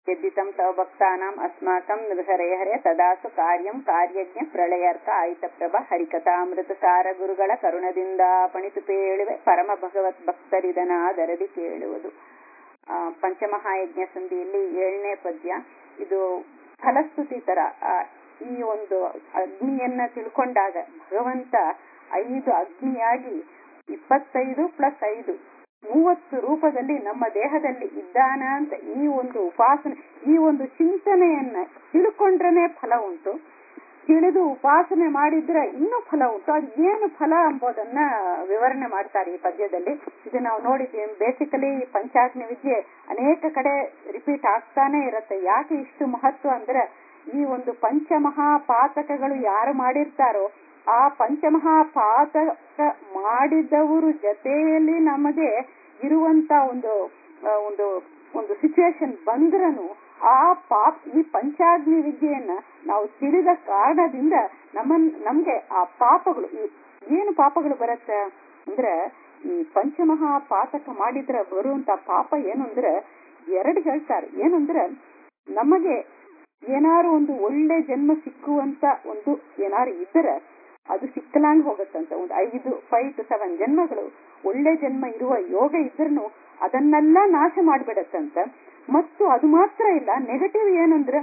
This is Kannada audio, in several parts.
यद्दितं तव भक्तानाम् अस्माकं हरे हरे ತದಾಸು ಕಾರ್ಯಂ ಕಾರ್ಯಜ್ಞ ಪ್ರಳಯಾರ್ಕ ಆಯಿತಪ್ರಭ ಹರಿಕಥಾಮೃತಸಾರ ಗುರುಗಳ ಕರುಣದಿಂದ ಪಣಿತು ಪೇಳುವೆ ಪರಮ ಭಗವತ್ ಭಕ್ತರಿದನಾದರದಿ ಕೇಳುವುದು ಆ, ಪಂಚಮಹಾಯಜ್ಞ ಸಂಧಿಯಲ್ಲಿ ಏಳನೇ ಪದ್ಯ ಇದು ಫಲಸ್ತುತಿ ತರ ಆ, ಈ ಒಂದು ಅಗ್ನಿಯನ್ನ ತಿಳ್ಕೊಂಡಾಗ ಭಗವಂತ ಐದು ಅಗ್ನಿಯಾಗಿ ಇಪ್ಪತ್ತೈದು ಪ್ಲಸ್ ಐದು ಮೂವತ್ತು ರೂಪದಲ್ಲಿ ನಮ್ಮ ದೇಹದಲ್ಲಿ ಇದ್ದಾನ ಅಂತ ಈ ಒಂದು ಉಪಾಸನೆ ಈ ಒಂದು ಚಿಂತನೆಯನ್ನ ತಿಳ್ಕೊಂಡ್ರನೆ ಫಲ ಉಂಟು ತಿಳಿದು ಉಪಾಸನೆ ಮಾಡಿದ್ರೆ ಇನ್ನೂ ಫಲ ಉಂಟು ಅದು ಏನು ಫಲ ಎಂಬುದನ್ನ ವಿವರಣೆ ಮಾಡ್ತಾರೆ ಈ ಪದ್ಯದಲ್ಲಿ ಇದು ನಾವು ನೋಡಿದ್ದೀವಿ ಬೇಸಿಕಲಿ ಪಂಚಾಗ್ನಿ ವಿದ್ಯೆ ಅನೇಕ ಕಡೆ ರಿಪೀಟ್ ಆಗ್ತಾನೆ ಇರುತ್ತೆ ಯಾಕೆ ಇಷ್ಟು ಮಹತ್ವ ಅಂದ್ರೆ ಈ ಒಂದು ಪಂಚಮಹಾಪಾತಕಗಳು ಯಾರು ಮಾಡಿರ್ತಾರೋ ಆ ಪಂಚಮಹಾಪಾತಕ ಮಾಡಿದವರು ಜೊತೆಯಲ್ಲಿ ನಮಗೆ ಇರುವಂತ ಒಂದು ಆ, ಒಂದು ಒಂದು ಸಿಚುವೇಶನ್ ಬಂದ್ರನು ಆ ಪಾಪ ಈ ಪಂಚಾಗ್ನಿ ವಿದ್ಯೆಯನ್ನ ನಾವು ತಿಳಿದ ಕಾರಣದಿಂದ ನಮ್ಮ ನಮ್ಗೆ ಆ ಪಾಪಗಳು ಈ ಏನು ಪಾಪಗಳು ಬರುತ್ತೆ ಅಂದ್ರೆ ಈ ಪಂಚಮಹಾಪಾತಕ ಮಾಡಿದ್ರೆ ಬರುವಂತ ಪಾಪ ಏನು ಅಂದ್ರೆ ಎರಡು ಹೇಳ್ತಾರೆ ಏನಂದ್ರೆ ನಮಗೆ ಏನಾರು ಒಂದು ಒಳ್ಳೆ ಜನ್ಮ ಸಿಕ್ಕುವಂತ ಒಂದು ಏನಾರು ಇದ್ರೆ ಅದು ಸಿಕ್ಕಲಾಂಗ್ ಹೋಗುತ್ತಂತ ಒಂದು ಐದು ಫೈವ್ ಟು ಸೆವೆನ್ ಜನ್ಮಗಳು ಒಳ್ಳೆ ಜನ್ಮ ಇರುವ ಯೋಗ ಇದ್ರೂ ಅದನ್ನೆಲ್ಲ ನಾಶ ಮಾಡ್ಬಿಡತ್ತಂತ ಮತ್ತು ಅದು ಮಾತ್ರ ಇಲ್ಲ ನೆಗೆಟಿವ್ ಏನಂದ್ರೆ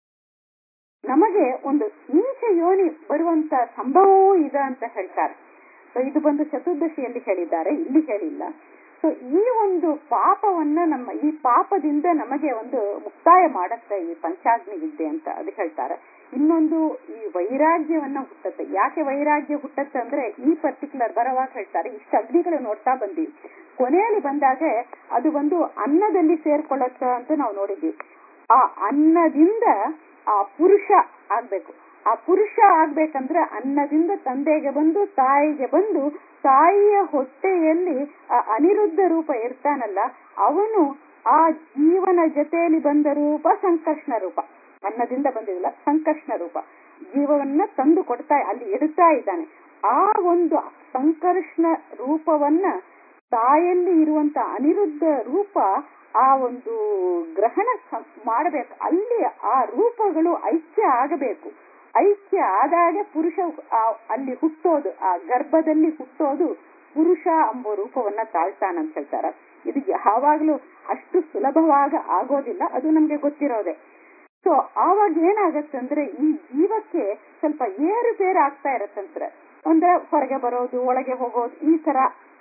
ನಮಗೆ ಒಂದು ನೀಚ ಯೋನಿ ಬರುವಂತ ಸಂಭವವೂ ಇದೆ ಅಂತ ಹೇಳ್ತಾರೆ ಸೊ ಇದು ಬಂದು ಚತುರ್ದಶಿಯಲ್ಲಿ ಹೇಳಿದ್ದಾರೆ ಇಲ್ಲಿ ಹೇಳಿಲ್ಲ ಸೊ ಈ ಒಂದು ಪಾಪವನ್ನ ನಮ್ಮ ಈ ಪಾಪದಿಂದ ನಮಗೆ ಒಂದು ಮುಕ್ತಾಯ ಮಾಡತ್ತೆ ಈ ಪಂಚಾಗ್ನಿ ವಿದ್ಯೆ ಅಂತ ಅದು ಹೇಳ್ತಾರೆ ಇನ್ನೊಂದು ಈ ವೈರಾಗ್ಯವನ್ನ ಹುಟ್ಟತ್ತೆ ಯಾಕೆ ವೈರಾಗ್ಯ ಹುಟ್ಟತ್ತೆ ಅಂದ್ರೆ ಈ ಪರ್ಟಿಕ್ಯುಲರ್ ಬರವಾಗ ಹೇಳ್ತಾರೆ ಇಷ್ಟು ಅಗ್ನಿಗಳು ನೋಡ್ತಾ ಬಂದೀವಿ ಕೊನೆಯಲ್ಲಿ ಬಂದಾಗ ಅದು ಒಂದು ಅನ್ನದಲ್ಲಿ ಸೇರ್ಕೊಳ್ಳತ್ತ ಅಂತ ನಾವು ನೋಡಿದ್ವಿ ಆ ಅನ್ನದಿಂದ ಆ ಪುರುಷ ಆಗ್ಬೇಕು ಆ ಪುರುಷ ಆಗ್ಬೇಕಂದ್ರೆ ಅನ್ನದಿಂದ ತಂದೆಗೆ ಬಂದು ತಾಯಿಗೆ ಬಂದು ತಾಯಿಯ ಹೊಟ್ಟೆಯಲ್ಲಿ ಆ ಅನಿರುದ್ಧ ರೂಪ ಇರ್ತಾನಲ್ಲ ಅವನು ಆ ಜೀವನ ಜೊತೆಯಲ್ಲಿ ಬಂದ ರೂಪ ಸಂಕರ್ಷಣ ರೂಪ ಅನ್ನದಿಂದ ಬಂದಿಲ್ಲ ಸಂಕರ್ಷಣ ರೂಪ ಜೀವವನ್ನ ತಂದು ಕೊಡ್ತಾ ಅಲ್ಲಿ ಇಡ್ತಾ ಇದ್ದಾನೆ ಆ ಒಂದು ಸಂಕರ್ಷಣ ರೂಪವನ್ನ ತಾಯಲ್ಲಿ ಇರುವಂತ ಅನಿರುದ್ಧ ರೂಪ ಆ ಒಂದು ಗ್ರಹಣ ಸ- ಮಾಡಬೇಕು ಅಲ್ಲಿ ಆ ರೂಪಗಳು ಐಕ್ಯ ಆಗಬೇಕು ಐಕ್ಯ ಆದಾಗ ಪುರುಷ ಆ- ಅಲ್ಲಿ ಹುಟ್ಟೋದು ಆ ಗರ್ಭದಲ್ಲಿ ಹುಟ್ಟೋದು ಪುರುಷ ಎಂಬ ರೂಪವನ್ನ ತಾಳ್ತಾನಂತ ಹೇಳ್ತಾರ ಇದು ಯಾವಾಗ್ಲೂ ಅಷ್ಟು ಸುಲಭವಾಗ ಆಗೋದಿಲ್ಲ ಅದು ನಮ್ಗೆ ಗೊತ್ತಿರೋದೆ ಸೊ ಆವಾಗ ಏನಾಗತ್ತಂದ್ರೆ ಈ ಜೀವಕ್ಕೆ ಸ್ವಲ್ಪ ಏರುಪೇರು ಆಗ್ತಾ ಇರತ್ತಂದ್ರೆ ಅಂದ್ರೆ ಹೊರಗೆ ಬರೋದು ಒಳಗೆ ಹೋಗೋದು ಈ ತರ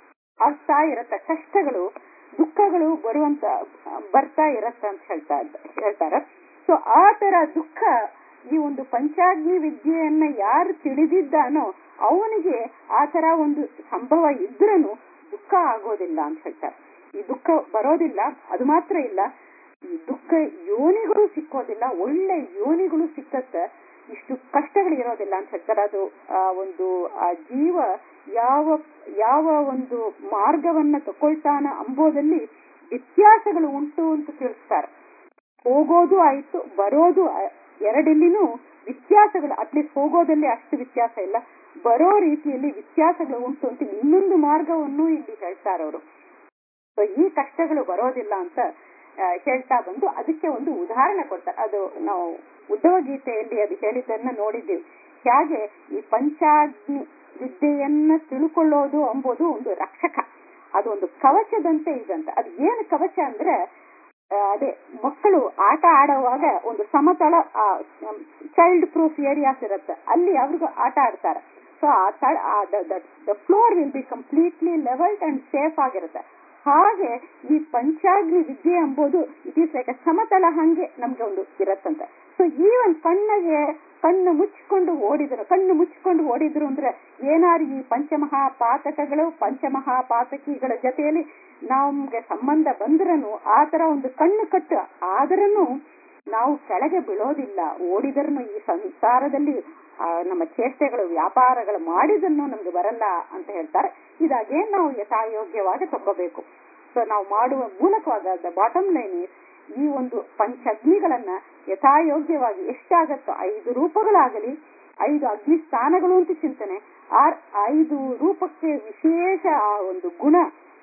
ಆಗ್ತಾ ಇರತ್ತ ಕಷ್ಟಗಳು ದುಃಖಗಳು ಬರುವಂತ ಬರ್ತಾ ಇರತ್ತ ಅಂತ ಹೇಳ್ತಾ ಹೇಳ್ತಾರ ಸೊ ಆ ತರ ದುಃಖ ಈ ಒಂದು ಪಂಚಾಗ್ನಿ ವಿದ್ಯೆಯನ್ನ ಯಾರು ತಿಳಿದಿದ್ದಾನೋ ಅವನಿಗೆ ಆ ತರ ಒಂದು ಸಂಭವ ಇದ್ರನು ದುಃಖ ಆಗೋದಿಲ್ಲ ಅಂತ ಹೇಳ್ತಾರೆ ಈ ದುಃಖ ಬರೋದಿಲ್ಲ ಅದು ಮಾತ್ರ ಇಲ್ಲ ಈ ದುಃಖ ಯೋನಿಗಳು ಸಿಕ್ಕೋದಿಲ್ಲ ಒಳ್ಳೆ ಯೋನಿಗಳು ಸಿಕ್ಕತ್ತ ಇಷ್ಟು ಕಷ್ಟಗಳು ಇರೋದಿಲ್ಲ ಅಂತ ಹೇಳ್ತಾರೆ ಅದು ಆ ಒಂದು ಆ ಜೀವ ಯಾವ ಯಾವ ಒಂದು ಮಾರ್ಗವನ್ನ ತಕೊಳ್ತಾನ ಅಂಬೋದಲ್ಲಿ ವ್ಯತ್ಯಾಸಗಳು ಉಂಟು ಅಂತ ತಿಳಿಸ್ತಾರೆ ಹೋಗೋದು ಆಯ್ತು ಬರೋದು ಆ- ಎರಡಲ್ಲಿನೂ ವ್ಯತ್ಯಾಸಗಳು ಅಟ್ಲೀಸ್ಟ್ ಹೋಗೋದಲ್ಲಿ ಅಷ್ಟು ವ್ಯತ್ಯಾಸ ಇಲ್ಲ ಬರೋ ರೀತಿಯಲ್ಲಿ ವ್ಯತ್ಯಾಸಗಳು ಉಂಟು ಅಂತ ಇನ್ನೊಂದು ಮಾರ್ಗವನ್ನು ಇಲ್ಲಿ ಹೇಳ್ತಾರೆ ಅವರು ಸೊ ಈ ಕಷ್ಟಗಳು ಬರೋದಿಲ್ಲ ಅಂತ ಆ, ಹೇಳ್ತಾ ಬಂದು ಅದಕ್ಕೆ ಒಂದು ಉದಾಹರಣೆ ಕೊಡ್ತಾರೆ ಅದು ನಾವು ಉದ್ಧವ ಗೀತೆಯಲ್ಲಿ ಅದು ಹೇಳಿದ್ದನ್ನ ನೋಡಿದ್ದೀವಿ ಹೇಗೆ ಈ ಪಂಚಾಗ್ನಿ ವಿದ್ಯೆಯನ್ನ ತಿಳ್ಕೊಳ್ಳೋದು ಎಂಬುದು ಒಂದು ರಕ್ಷಕ ಅದು ಒಂದು ಕವಚದಂತೆ ಇದಂತ ಅದು ಏನು ಕವಚ ಅಂದ್ರೆ ಆ, ಅದೇ ಮಕ್ಕಳು ಆಟ ಆಡುವಾಗ ಒಂದು ಸಮತಳ ಚೈಲ್ಡ್ ಪ್ರೂಫ್ ಏರಿಯಾಸ್ ಇರುತ್ತೆ ಅಲ್ಲಿ ಅವ್ರಿಗೂ ಆಟ ಆಡ್ತಾರೆ ಸೊ ಆ ತಳ the floor will be completely levelled and safe ಆಗಿರುತ್ತೆ ಹಾಗೆ ಈ ಪಂಚಾಗ್ನಿ ವಿದ್ಯೆ ಎಂಬುದು ಇಟ್ ಈಸ್ ಲೈಕ್ ಸಮತಲ ಹಂಗೆ ನಮ್ಗೆ ಒಂದು ಇರತ್ತಂತೆ ಸೊ ಈ ಒಂದು ಕಣ್ಣಿಗೆ ಕಣ್ಣು ಮುಚ್ಕೊಂಡು ಓಡಿದ್ರು ಕಣ್ಣು ಮುಚ್ಕೊಂಡು ಓಡಿದ್ರು ಅಂದ್ರೆ ಏನಾರು ಈ ಪಂಚಮಹಾಪಾತಕಗಳು ಪಂಚಮಹಾಪಾತಕಿಗಳ ಜೊತೆಯಲ್ಲಿ ನಮ್ಗೆ ಸಂಬಂಧ ಬಂದ್ರನು ಆ ತರ ಒಂದು ಕಣ್ಣು ಕಟ್ಟು ಆದ್ರೂ ನಾವು ಕೆಳಗೆ ಬೀಳೋದಿಲ್ಲ ಓಡಿದ್ರೂ ಈ ಸಂಸಾರದಲ್ಲಿ ಆ, ನಮ್ಮ ಚೇಷ್ಟೆಗಳು ವ್ಯಾಪಾರಗಳು ಮಾಡಿದನ್ನು ನಮ್ಗೆ ಬರಲ್ಲ ಅಂತ ಹೇಳ್ತಾರೆ ಇದಾಗೆ ನಾವು ಯಥಾಯೋಗ್ಯವಾಗಿ ತಗೋಬೇಕು ಸೊ ನಾವು ಮಾಡುವ ಮೂಲಕವಾದ ದ ಬಾಟಮ್ ಲೈನ್ ಈ ಒಂದು ಪಂಚಗ್ನಿಗಳನ್ನ ಯಥಾಯೋಗ್ಯವಾಗಿ ಎಷ್ಟಾಗತ್ತೋ ಐದು ರೂಪಗಳಾಗಲಿ ಐದು ಅಗ್ನಿ ಸ್ಥಾನಗಳು ಅಂತ ಚಿಂತನೆ ಆರ್ ಐದು ರೂಪಕ್ಕೆ ವಿಶೇಷ ಆ ಒಂದು ಗುಣ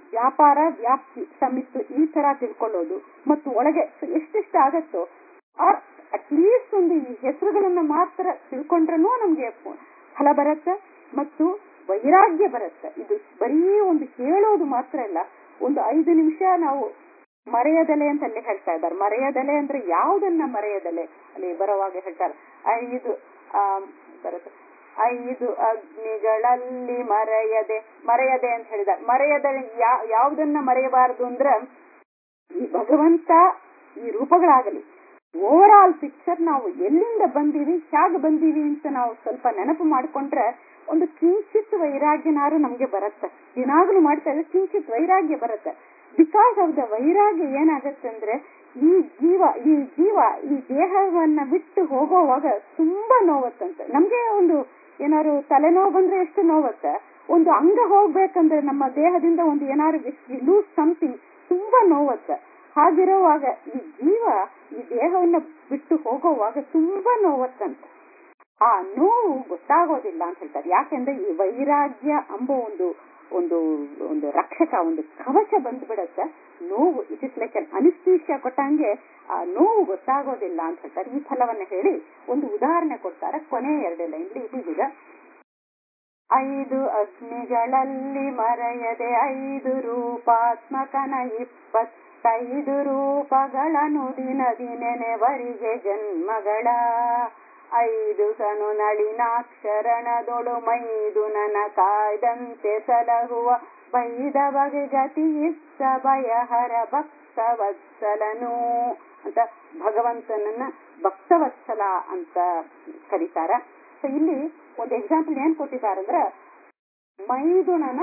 ವ್ಯಾಪಾರ ವ್ಯಾಪ್ತಿ ಸಮಿತ್ತು ಈ ತರ ತಿಳ್ಕೊಳ್ಳೋದು ಮತ್ತು ಒಳಗೆ ಎಷ್ಟೆಷ್ಟು ಆಗತ್ತೋ ಅಟ್ಲೀಸ್ಟ್ ಒಂದು ಈ ಹೆಸರುಗಳನ್ನ ಮಾತ್ರ ತಿಳ್ಕೊಂಡ್ರೂ ನಮ್ಗೆ ಫಲ ಬರುತ್ತೆ ಮತ್ತು ವೈರಾಗ್ಯ ಬರುತ್ತೆ ಇದು ಬರೀ ಒಂದು ಹೇಳೋದು ಮಾತ್ರ ಅಲ್ಲ ಒಂದು ಐದು ನಿಮಿಷ ನಾವು ಮರೆಯದಲೆ ಅಂತ ಅಲ್ಲಿ ಹೇಳ್ತಾ ಇದ್ದಾರೆ ಮರೆಯದಲೆ ಅಂದ್ರೆ ಯಾವುದನ್ನ ಮರೆಯದಲೆ ಅಲ್ಲಿ ಬರುವಾಗ ಹೇಳ್ತಾರೆ ಐದು ಆ ಬರುತ್ತೆ ಐದು ಅಗ್ನಿಗಳಲ್ಲಿ ಮರೆಯದೆ ಮರೆಯದೆ ಅಂತ ಹೇಳಿದ್ದಾರೆ ಮರೆಯದೆ ಯಾವುದನ್ನ ಮರೆಯಬಾರದು ಅಂದ್ರ ಈ ಭಗವಂತ ಈ ರೂಪಗಳಾಗಲಿ ಓವರ್ ಆಲ್ ಪಿಕ್ಚರ್ ನಾವು ಎಲ್ಲಿಂದ ಬಂದೀವಿ ಹೇಗೆ ಬಂದೀವಿ ಅಂತ ನಾವು ಸ್ವಲ್ಪ ನೆನಪು ಮಾಡ್ಕೊಂಡ್ರೆ ಒಂದು ಕಿಂಚಿತ್ ವೈರಾಗ್ಯನಾರು ನಮ್ಗೆ ಬರುತ್ತೆ ದಿನಾಗ್ಲೂ ಮಾಡ್ತಾ ಇದ್ರೆ ಕಿಂಚಿತ್ ವೈರಾಗ್ಯ ಬರುತ್ತೆ ಬಿಕಾಸ್ ಆಫ್ ದ ವೈರಾಗ್ಯ ಏನಾಗತ್ತೆ ಅಂದ್ರೆ ಈ ಜೀವ ಈ ಜೀವ ಈ ದೇಹವನ್ನ ಬಿಟ್ಟು ಹೋಗೋವಾಗ ತುಂಬಾ ನೋವತ್ತಂತೆ ನಮ್ಗೆ ಒಂದು ಏನಾದ್ರು ತಲೆನೋವು ಬಂದ್ರೆ ಎಷ್ಟು ನೋವತ್ತೆ ಒಂದು ಅಂಗ ಹೋಗ್ಬೇಕಂದ್ರೆ ನಮ್ಮ ದೇಹದಿಂದ ಒಂದು ಏನಾದ್ರು ಲೂಸ್ ಸಮಥಿಂಗ್ ತುಂಬಾ ನೋವತ್ತೆ ಹಾಗಿರುವಾಗ ಈ ಜೀವ ಈ ದೇಹವನ್ನ ಬಿಟ್ಟು ಹೋಗೋವಾಗ ತುಂಬಾ ನೋವತ್ತಂತೆ ಆ ನೋವು ಗೊತ್ತಾಗೋದಿಲ್ಲ ಅಂತ ಹೇಳ್ತಾರೆ ಯಾಕೆಂದ್ರೆ ಈ ವೈರಾಗ್ಯ ಎಂಬ ಒಂದು ಒಂದು ಒಂದು ರಕ್ಷಕ ಒಂದು ಕವಚ ಬಂದ್ಬಿಡತ್ತೆ ನೋವು it is like an anaesthesia ಕೊಟ್ಟಂಗೆ ಆ ನೋವು ಗೊತ್ತಾಗೋದಿಲ್ಲ ಅಂತ ಹೇಳ್ತಾರೆ ಈ ಫಲವನ್ನ ಹೇಳಿ ಒಂದು ಉದಾಹರಣೆ ಕೊಡ್ತಾರೆ ಕೊನೆ ಎರಡು ಲೈನ್ಲಿ ಹೀಗಿದೆ ಐದು ಅಗ್ನಿಗಳಲ್ಲಿ ಮರೆಯದೆ ಐದು ರೂಪಾತ್ಮಕನ ಇಪ್ಪತ್ತೈದು ರೂಪಗಳ ನುಡಿನದಿ ನೆನೆವರಿಗೆ ಜನ್ಮಗಳ ಐದು ಸನು ನಳಿನಾಕ್ಷರಣದೊಳು ಮೈದು ನನ ಕಾಯ್ದಂತೆ ಸಲಹುವ ಬೈದ ಬಗೆ ಗತಿಯಿತ್ತ ಭಯಹರ ಭಕ್ತವತ್ಸಲನು ಅಂತ ಭಗವಂತನನ್ನ ಭಕ್ತವತ್ಸಲ ಅಂತ ಕರೀತಾರ ಸೊ ಇಲ್ಲಿ ಒಂದು ಎಕ್ಸಾಂಪಲ್ ಏನ್ ಕೊಟ್ಟಿದ್ದಾರೆ ಅಂದ್ರೆ ಮೈದುನನ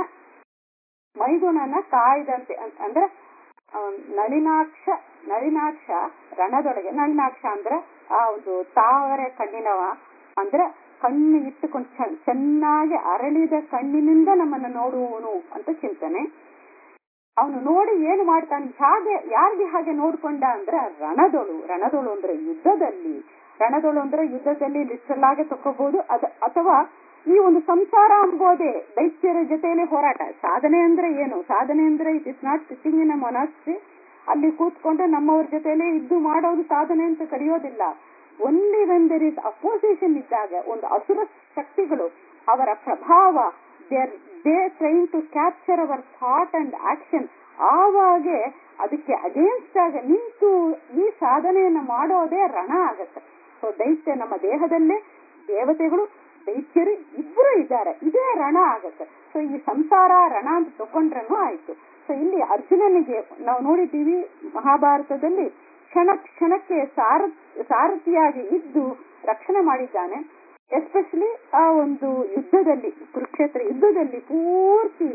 ಮೈದುನನ ಕಾಯ್ದಂತೆ ಅಂದ್ರೆ ನಳಿನಾಕ್ಷ ನಳಿನಾಕ್ಷ ರಣದೊಳಗೆ ನಳಿನಾಕ್ಷ ಅಂದ್ರೆ ಆ ಒಂದು ತಾವರೆ ಕಣ್ಣಿನವ ಅಂದ್ರೆ ಕಣ್ಣು ಇಟ್ಟುಕೊಂಡು ಚೆನ್ನಾಗಿ ಅರಳಿದ ಕಣ್ಣಿನಿಂದ ನಮ್ಮನ್ನ ನೋಡುವವನು ಅಂತ ಚಿಂತನೆ ಅವನು ನೋಡಿ ಏನು ಮಾಡ್ತಾನೆ ಹಾಗೆ ಯಾರಿಗೆ ಹಾಗೆ ನೋಡ್ಕೊಂಡ ಅಂದ್ರೆ ರಣದೊಳು ರಣದೊಳು ಅಂದ್ರೆ ಯುದ್ಧದಲ್ಲಿ ರಣದೊಳು ಅಂದ್ರೆ ಯುದ್ಧದಲ್ಲಿ ಲಿಟ್ರಲ್ ಆಗಿ ತಕೋಬಹುದು ಅದ ಅಥವಾ ಈ ಒಂದು ಸಂಸಾರ ಅಂಬೋದೇ ದೈತ್ಯರ ಜೊತೆಯಲ್ಲಿ ಹೋರಾಟ ಸಾಧನೆ ಅಂದ್ರೆ ಏನು ಸಾಧನೆ ಅಂದ್ರೆ it is not sitting in a monastery ಅಲ್ಲಿ ಕೂತ್ಕೊಂಡು ನಮ್ಮವ್ರ ಜೊತೆಲೆ ಇದ್ದು ಮಾಡೋದು ಸಾಧನೆ ಅಂತ ಕರೆಯೋದಿಲ್ಲ only when there is opposition ಇದ್ದಾಗ ಒಂದು ಅಸುರ ಶಕ್ತಿಗಳು ಅವರ ಪ್ರಭಾವ there they try to capture our thought and action ಆವಾಗೆ ಅದಕ್ಕೆ ಅಗೇನ್ಸ್ಟ್ ಆಗ ನಿಂತು ಈ ಸಾಧನೆಯನ್ನ ಮಾಡೋದೇ ರಣ ಆಗತ್ತೆ ಸೊ ದೈತ್ಯ ನಮ್ಮ ದೇಹದಲ್ಲೇ ದೇವತೆಗಳು ದೈತ್ಯರು ಇಬ್ಬರು ಇದ್ದಾರೆ ಇದೇ ರಣ ಆಗತ್ತೆ ಸೊ ಈ ಸಂಸಾರ ರಣ ಅಂತ ತಗೊಂಡ್ರೂ ಆಯ್ತು ಸೊ ಇಲ್ಲಿ ಅರ್ಜುನನಿಗೆ ನಾವು ನೋಡಿದ್ದೀವಿ ಮಹಾಭಾರತದಲ್ಲಿ ಕ್ಷಣ ಕ್ಷಣಕ್ಕೆ ಸಾರ ಸಾರಥಿಯಾಗಿ ಇದ್ದು ರಕ್ಷಣೆ ಮಾಡಿದ್ದಾನೆ ಎಸ್ಪೆಷಲಿ ಆ ಒಂದು ಯುದ್ಧದಲ್ಲಿ ಕುರುಕ್ಷೇತ್ರ ಯುದ್ಧದಲ್ಲಿ ಪೂರ್ತಿ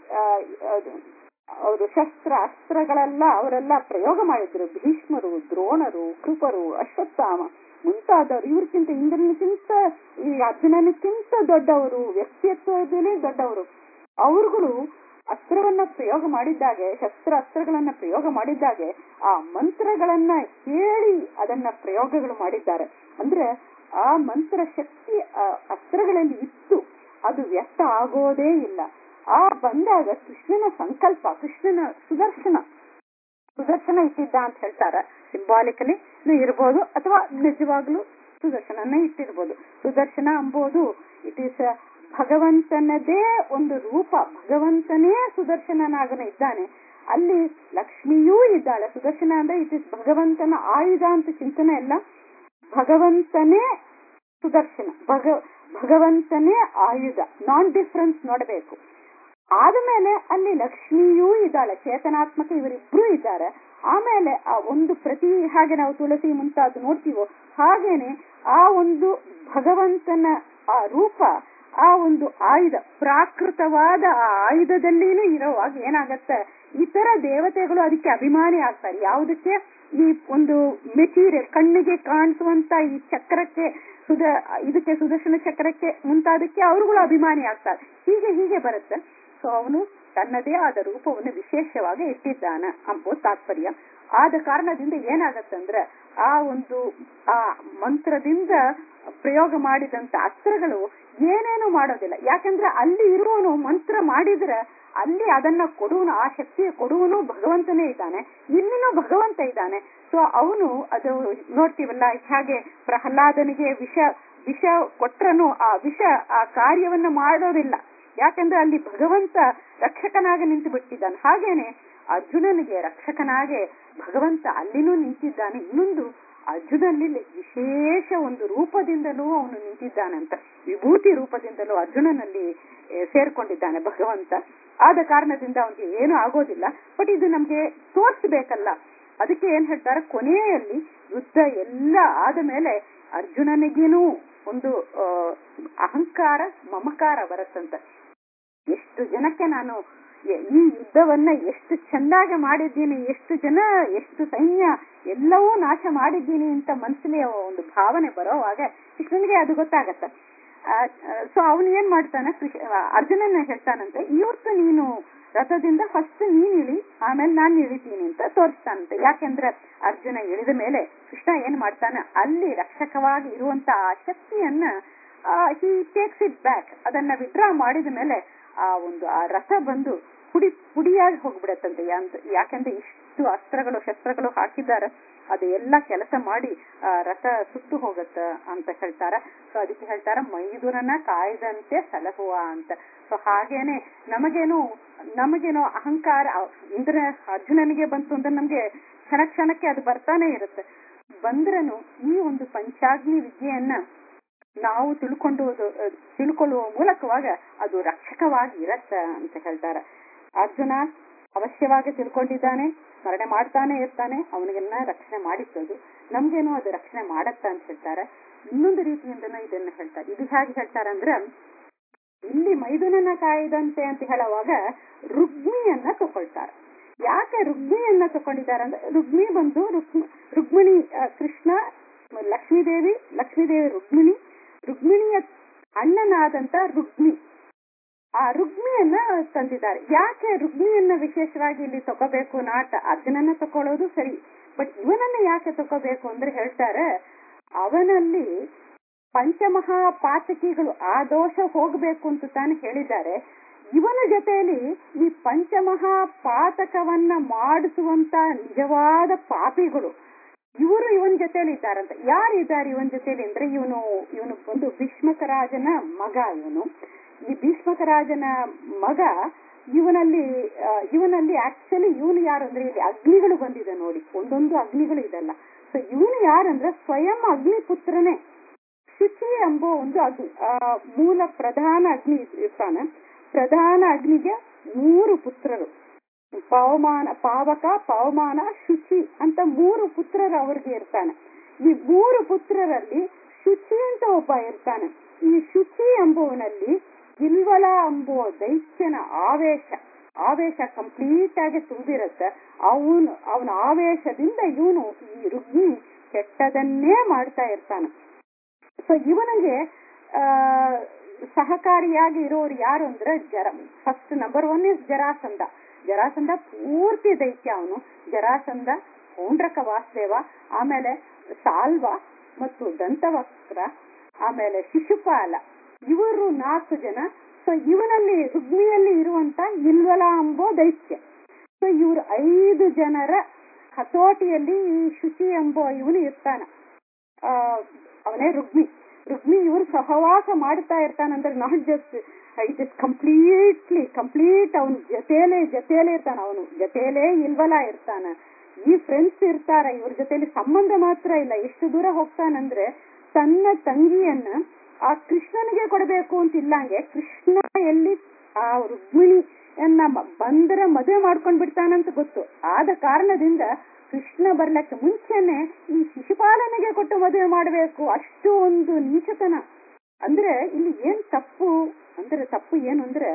ಅವರು ಶಸ್ತ್ರ ಅಸ್ತ್ರಗಳೆಲ್ಲ ಅವರೆಲ್ಲ ಪ್ರಯೋಗ ಮಾಡಿದ್ರು ಭೀಷ್ಮರು ದ್ರೋಣರು ಕೃಪರು ಅಶ್ವತ್ಥಾಮ ಮುಂತಾದವರು ಇವ್ರಿಗಿಂತ ಇಂದ್ರನಿಗಿಂತ ಈ ಅರ್ಜುನನಿಗಿಂತ ದೊಡ್ಡವರು ವ್ಯಕ್ತಿತ್ವದಲ್ಲಿ ದೊಡ್ಡವರು ಅವರುಗಳು ಅಸ್ತ್ರವನ್ನ ಪ್ರಯೋಗ ಮಾಡಿದ್ದಾಗೆ ಶಸ್ತ್ರ ಅಸ್ತ್ರಗಳನ್ನ ಪ್ರಯೋಗ ಮಾಡಿದ್ದಾಗೆ ಆ ಮಂತ್ರಗಳನ್ನ ಹೇಳಿ ಅದನ್ನ ಪ್ರಯೋಗಗಳು ಮಾಡಿದ್ದಾರೆ ಅಂದ್ರೆ ಆ ಮಂತ್ರ ಶಕ್ತಿ ಆ ಅಸ್ತ್ರಗಳಲ್ಲಿ ಇತ್ತು ಅದು ವ್ಯರ್ಥ ಆಗೋದೇ ಇಲ್ಲ ಆ ಬಂದಾಗ ಕೃಷ್ಣನ ಸಂಕಲ್ಪ ಕೃಷ್ಣನ ಸುದರ್ಶನ ಸುದರ್ಶನ ಇಟ್ಟಿದ್ದ ಅಂತ ಹೇಳ್ತಾರೆ ಸಿಂಬಾಲಿಕಲಿ ಇರ್ಬೋದು ಅಥವಾ ನಿಜವಾಗ್ಲೂ ಸುದರ್ಶನನ್ನ ಇಟ್ಟಿರ್ಬೋದು ಸುದರ್ಶನ ಅಂಬೋದು ಇಟ್ ಈಸ್ ಭಗವಂತನದೇ ಒಂದು ರೂಪ ಭಗವಂತನೇ ಸುದರ್ಶನನಾಗನ ಇದ್ದಾನೆ ಅಲ್ಲಿ ಲಕ್ಷ್ಮಿಯೂ ಇದ್ದಾಳೆ ಸುದರ್ಶನ ಅಂದ್ರೆ ಇಟ್ ಇಸ್ ಭಗವಂತನ ಆಯುಧ ಅಂತ ಚಿಂತನೆ ಎಲ್ಲ ಭಗವಂತನೇ ಸುದರ್ಶನ ಭಗ ಭಗವಂತನೇ ಆಯುಧ ನಾನ್ ಡಿಫರೆನ್ಸ್ ನೋಡಬೇಕು ಆದ್ಮೇಲೆ ಅಲ್ಲಿ ಲಕ್ಷ್ಮಿಯೂ ಇದ್ದಾಳೆ ಚೇತನಾತ್ಮಕ ಇವರಿಬ್ರು ಇದ್ದಾರೆ ಆಮೇಲೆ ಆ ಒಂದು ಪ್ರತಿ ಹಾಗೆ ನಾವು ತುಳಸಿ ಮುಂತಾದ ನೋಡ್ತೀವೋ ಹಾಗೇನೆ ಆ ಒಂದು ಭಗವಂತನ ಆ ರೂಪ ಆ ಒಂದು ಆಯುಧ ಪ್ರಾಕೃತವಾದ ಆ ಆಯುಧದಲ್ಲಿನೂ ಇರೋವಾಗ ಏನಾಗತ್ತೆ ಇತರ ದೇವತೆಗಳು ಅದಕ್ಕೆ ಅಭಿಮಾನಿ ಆಗ್ತಾರೆ ಯಾವುದಕ್ಕೆ ಈ ಒಂದು ಮೆಟೀರಿಯಲ್ ಕಣ್ಣಿಗೆ ಕಾಣಿಸುವಂತ ಈ ಚಕ್ರಕ್ಕೆ ಸುದ ಇದಕ್ಕೆ ಸುದರ್ಶನ ಚಕ್ರಕ್ಕೆ ಮುಂತಾದಕ್ಕೆ ಅವರುಗಳು ಅಭಿಮಾನಿ ಆಗ್ತಾರೆ ಹೀಗೆ ಹೀಗೆ ಬರುತ್ತೆ ಸೊ ಅವನು ತನ್ನದೇ ಆದ ರೂಪವನ್ನು ವಿಶೇಷವಾಗಿ ಇಟ್ಟಿದ್ದಾನ ಅಂಬೋ ತಾತ್ಪರ್ಯ ಆದ ಕಾರಣದಿಂದ ಏನಾಗತ್ತಂದ್ರೆ ಆ ಒಂದು ಆ ಮಂತ್ರದಿಂದ ಪ್ರಯೋಗ ಮಾಡಿದಂತ ಅಸ್ತ್ರಗಳು ಏನೇನು ಮಾಡೋದಿಲ್ಲ ಯಾಕಂದ್ರೆ ಅಲ್ಲಿ ಇರುವವನು ಮಂತ್ರ ಮಾಡಿದ್ರೆ ಅಲ್ಲಿ ಅದನ್ನ ಕೊಡುವನು ಆ ಶಕ್ತಿಯ ಕೊಡುವನು ಭಗವಂತನೇ ಇದ್ದಾನೆ ಇಲ್ಲಿನೂ ಭಗವಂತ ಇದ್ದಾನೆ ಸೊ ಅವನು ಅದು ನೋಡ್ತೀವಲ್ಲ ಹೇಗೆ ಪ್ರಹ್ಲಾದನಿಗೆ ವಿಷ ವಿಷ ಕೊಟ್ರನು ಆ ವಿಷ ಆ ಕಾರ್ಯವನ್ನ ಮಾಡೋದಿಲ್ಲ ಯಾಕಂದ್ರೆ ಅಲ್ಲಿ ಭಗವಂತ ರಕ್ಷಕನಾಗಿ ನಿಂತು ಬಿಟ್ಟಿದ್ದಾನೆ ಹಾಗೇನೆ ಅರ್ಜುನನಿಗೆ ರಕ್ಷಕನಾಗೆ ಭಗವಂತ ಅಲ್ಲಿನೂ ನಿಂತಿದ್ದಾನೆ ಇನ್ನೊಂದು ಅರ್ಜುನಲ್ಲಿ ವಿಶೇಷ ಒಂದು ರೂಪದಿಂದಲೂ ಅವನು ನಿಂತಿದ್ದಾನಂತ ವಿಭೂತಿ ರೂಪದಿಂದಲೂ ಅರ್ಜುನನಲ್ಲಿ ಸೇರ್ಕೊಂಡಿದ್ದಾನೆ ಭಗವಂತ ಆದ ಕಾರಣದಿಂದ ಅವನಿಗೆ ಏನು ಆಗೋದಿಲ್ಲ ಬಟ್ ಇದು ನಮ್ಗೆ ತೋರಿಸ್ಬೇಕಲ್ಲ ಅದಕ್ಕೆ ಏನ್ ಹೇಳ್ತಾರೆ ಕೊನೆಯಲ್ಲಿ ಯುದ್ಧ ಎಲ್ಲ ಆದ ಮೇಲೆ ಅರ್ಜುನನಿಗೇನು ಒಂದು ಅಹಂಕಾರ ಮಮಕಾರ ಬರುತ್ತಂತ ಎಷ್ಟು ಜನಕ್ಕೆ ನಾನು ಈ ಯುದ್ಧವನ್ನ ಎಷ್ಟು ಚೆಂದಾಗಿ ಮಾಡಿದ್ದೀನಿ ಎಷ್ಟು ಜನ ಎಷ್ಟು ಸೈನ್ಯ ಎಲ್ಲವೂ ನಾಶ ಮಾಡಿದ್ದೀನಿ ಅಂತ ಮನಸ್ಸಲ್ಲಿ ಒಂದು ಭಾವನೆ ಬರೋವಾಗ ಕೃಷ್ಣನಿಗೆ ಅದು ಗೊತ್ತಾಗತ್ತ ಸೊ ಅವನು ಏನ್ ಮಾಡ್ತಾನೆ ಅರ್ಜುನನ ಹೇಳ್ತಾನಂತೆ ಇವತ್ತು ನೀನು ರಥದಿಂದ ಫಸ್ಟ್ ನೀನ್ ಇಳಿ ಆಮೇಲೆ ನಾನ್ ಇಳಿತೀನಿ ಅಂತ ತೋರಿಸ್ತಾನಂತೆ ಯಾಕೆಂದ್ರೆ ಅರ್ಜುನ ಇಳಿದ ಮೇಲೆ ಕೃಷ್ಣ ಏನ್ ಮಾಡ್ತಾನೆ ಅಲ್ಲಿ ರಕ್ಷಕವಾಗಿ ಇರುವಂತ ಆ ಶಕ್ತಿಯನ್ನ ಹಿ ಟೇಕ್ಸ್ ಇಟ್ ಬ್ಯಾಕ್ ಅದನ್ನ ವಿಡ್ರಾ ಮಾಡಿದ ಮೇಲೆ ಆ ಒಂದು ಆ ರಥ ಬಂದು ಪುಡಿ ಪುಡಿಯಾಗಿ ಹೋಗ್ಬಿಡತ್ತಂತೆ ಯಾಕಂದ್ರೆ ಇಷ್ಟು ಅಸ್ತ್ರಗಳು ಶಸ್ತ್ರಗಳು ಹಾಕಿದ್ದಾರೆ ಅದು ಎಲ್ಲ ಕೆಲಸ ಮಾಡಿ ಆ ರಥ ಸುಟ್ಟು ಹೋಗತ್ತ ಅಂತ ಹೇಳ್ತಾರ ಸೊ ಅದಕ್ಕೆ ಹೇಳ್ತಾರ ಮೈದುರನ ಕಾಯ್ದಂತೆ ಸಲಹುವ ಅಂತ ಸೊ ಹಾಗೇನೆ ನಮಗೇನು ನಮಗೇನೋ ಅಹಂಕಾರ ಇಂದ್ರ ಅರ್ಜುನನಿಗೆ ಬಂತು ಅಂದ್ರೆ ನಮ್ಗೆ ಕ್ಷಣ ಕ್ಷಣಕ್ಕೆ ಅದು ಬರ್ತಾನೆ ಇರುತ್ತೆ ಬಂದ್ರನು ಈ ಒಂದು ಪಂಚಾಗ್ನಿ ವಿದ್ಯೆಯನ್ನ ನಾವು ತಿಳ್ಕೊಂಡು ತಿಳ್ಕೊಳ್ಳುವ ಮೂಲಕವಾಗ ಅದು ರಕ್ಷಕವಾಗಿ ಇರತ್ತ ಅಂತ ಹೇಳ್ತಾರೆ ಅರ್ಜುನ ಅವಶ್ಯವಾಗಿ ತಿಳ್ಕೊಂಡಿದ್ದಾನೆ ಸ್ಮರಣೆ ಮಾಡ್ತಾನೆ ಇರ್ತಾನೆ ಅವನಿಗೆಲ್ಲ ರಕ್ಷಣೆ ಮಾಡಿತ್ತದು ನಮ್ಗೇನು ಅದು ರಕ್ಷಣೆ ಮಾಡತ್ತ ಅಂತ ಹೇಳ್ತಾರೆ ಇನ್ನೊಂದು ರೀತಿಯಿಂದನೂ ಇದನ್ನ ಹೇಳ್ತಾರೆ ಇದು ಹೇಗೆ ಹೇಳ್ತಾರೆ ಅಂದ್ರೆ ಇಲ್ಲಿ ಮೈದುನನ ಕಾಯ್ದಂತೆ ಅಂತ ಹೇಳುವಾಗ ರುಗ್ಮಿಯನ್ನ ತಗೊಳ್ತಾರೆ ಯಾಕೆ ರುಗ್ಮಿಯನ್ನ ತಕೊಂಡಿದ್ದಾರೆ ಅಂದ್ರೆ ರುಗ್ಮಿ ಬಂದು ರುಕ್ಮಿಣಿ ಕೃಷ್ಣ ಲಕ್ಷ್ಮೀದೇವಿ ಲಕ್ಷ್ಮೀದೇವಿ ರುಕ್ಮಿಣಿ ರುಕ್ಮಿಣಿಯ ಅಣ್ಣನಾದಂತ ರುಗ್ಮಿ ಆ ರುಗ್ಮಿಯನ್ನ ತಂದಿದ್ದಾರೆ ಯಾಕೆ ರುಗ್ಮಿಯನ್ನ ವಿಶೇಷವಾಗಿ ಇಲ್ಲಿ ತಗೋಬೇಕು ನಾಟ ಅರ್ಜುನನ್ನ ತಕೊಳ್ಳೋದು ಸರಿ ಬಟ್ ಇವನನ್ನ ಯಾಕೆ ತಗೋಬೇಕು ಅಂದ್ರೆ ಹೇಳ್ತಾರೆ ಅವನಲ್ಲಿ ಪಂಚಮಹಾಪಾತಕಿಗಳು ಆ ದೋಷ ಹೋಗ್ಬೇಕು ಅಂತ ತಾನು ಹೇಳಿದ್ದಾರೆ ಇವನ ಜೊತೆಯಲ್ಲಿ ಈ ಪಂಚಮಹಾಪಾತಕವನ್ನ ಮಾಡಿಸುವಂತ ನಿಜವಾದ ಪಾಪಿಗಳು ಇವರು ಇವನ್ ಜೊತೆಲಿ ಇದ್ದಾರಂತ ಯಾರು ಇದ್ದಾರೆ ಇವನ್ ಜೊತೆಲಿ ಅಂದ್ರೆ ಇವನು ಇವನು ಒಂದು ಭೀಷ್ಮಕ ರಾಜನ ಮಗ ಇವನು ಈ ಭೀಷ್ಮಕ ರಾಜನ ಮಗ ಇವನಲ್ಲಿ ಇವನಲ್ಲಿ ಆಕ್ಚುಲಿ ಇವನು ಯಾರು ಅಂದ್ರೆ ಇಲ್ಲಿ ಅಗ್ನಿಗಳು ಬಂದಿದೆ ನೋಡಿ ಒಂದೊಂದು ಅಗ್ನಿಗಳು ಇದಲ್ಲ ಸೊ ಇವನು ಯಾರಂದ್ರೆ ಸ್ವಯಂ ಅಗ್ನಿ ಪುತ್ರನೇ ಶುಚಿ ಎಂಬ ಒಂದು ಅಗ್ನಿ ಮೂಲ ಪ್ರಧಾನ ಅಗ್ನಿ ಇರ್ತಾನೆ ಪ್ರಧಾನ ಅಗ್ನಿಗೆ ಮೂರು ಪುತ್ರರು ಪವಮಾನ ಪಾವಕ ಪವಮಾನ ಶುಚಿ ಅಂತ ಮೂರು ಪುತ್ರರು ಅವ್ರಿಗೆ ಇರ್ತಾನೆ ಈ ಮೂರು ಪುತ್ರರಲ್ಲಿ ಶುಚಿ ಅಂತ ಒಬ್ಬ ಇರ್ತಾನೆ ಈ ಶುಚಿ ಎಂಬುವನಲ್ಲಿ ಗಿಲ್ವಲ ಎಂಬುವ ದೈತ್ಯನ ಆವೇಶ ಆವೇಶ ಕಂಪ್ಲೀಟ್ ಆಗಿ ತುಂಬಿರುತ್ತೆ ಅವನು ಅವನ ಆವೇಶದಿಂದ ಇವನು ಈ ರುಗ್ಮಿ ಕೆಟ್ಟದನ್ನೇ ಮಾಡ್ತಾ ಇರ್ತಾನೆ ಸೊ ಇವನಿಗೆ ಆ ಸಹಕಾರಿಯಾಗಿ ಇರೋರು ಯಾರು ಅಂದ್ರೆ ಜರ first number one is Jarasandha Jarasandha ಪೂರ್ತಿ ದೈತ್ಯ ಅವನು ಜರಾಸಂಧ ಪೌಂಡ್ರಕ ವಾಸುದೇವ ಆಮೇಲೆ ಸಾಲ್ವ ಮತ್ತು ದಂತವಕ್ರ ಆಮೇಲೆ ಶಿಶುಪಾಲ ಇವರು ನಾಲ್ಕು ಜನ ಸೊ ಇವನಲ್ಲಿ ರುಗ್ಮಿಯಲ್ಲಿ ಇರುವಂತ ಇಲ್ವಲ ಎಂಬೋ ದೈತ್ಯ ಸೊ ಇವರು ಐದು ಜನರ ಹತೋಟಿಯಲ್ಲಿ ಈ ಶುಚಿ ಎಂಬೋ ಇವನು ಇರ್ತಾನ ಆ ಅವನೇ ರುಗ್ಮಿ ರುಗ್ಮಿ ಇವರು ಸಹವಾಸ ಮಾಡ್ತಾ ಇರ್ತಾನಂದ್ರೆ not just it is completely complete ಅವನ ಜೊತೆಲೇ ಜೊತೆಲೇ ಇರ್ತಾನ ಅವನು ಜೊತೆಲೇ ಇಲ್ವಲ ಇರ್ತಾನ ಈ ಫ್ರೆಂಡ್ಸ್ ಇರ್ತಾರ ಇವ್ರ ಜೊತೆಲಿ ಸಂಬಂಧ ಮಾತ್ರ ಇಲ್ಲ ಎಷ್ಟು ದೂರ ಹೋಗ್ತಾನಂದ್ರೆ ತನ್ನ ತಂಗಿಯನ್ನ ಆ ಕೃಷ್ಣನಿಗೆ ಕೊಡಬೇಕು ಅಂತ ಇಲ್ಲಂಗೆ ಕೃಷ್ಣ ಎಲ್ಲಿ ಆ ರುಕ್ಮಿಣಿಯನ್ನ ಬಂದರ ಮದುವೆ ಮಾಡ್ಕೊಂಡ್ ಬಿಡ್ತಾನಂತ ಗೊತ್ತು ಆದ ಕಾರಣದಿಂದ ಕೃಷ್ಣ ಬರ್ಲಕ್ಕೆ ಮುಂಚೆನೆ ಈ ಶಿಶುಪಾಲನೆಗೆ ಕೊಟ್ಟು ಮದುವೆ ಮಾಡಬೇಕು ಅಷ್ಟು ಒಂದು ನೀಚತನ ಅಂದ್ರೆ ಇಲ್ಲಿ ಏನ್ ತಪ್ಪು ಅಂದ್ರೆ ತಪ್ಪು ಏನು ಅಂದ್ರೆ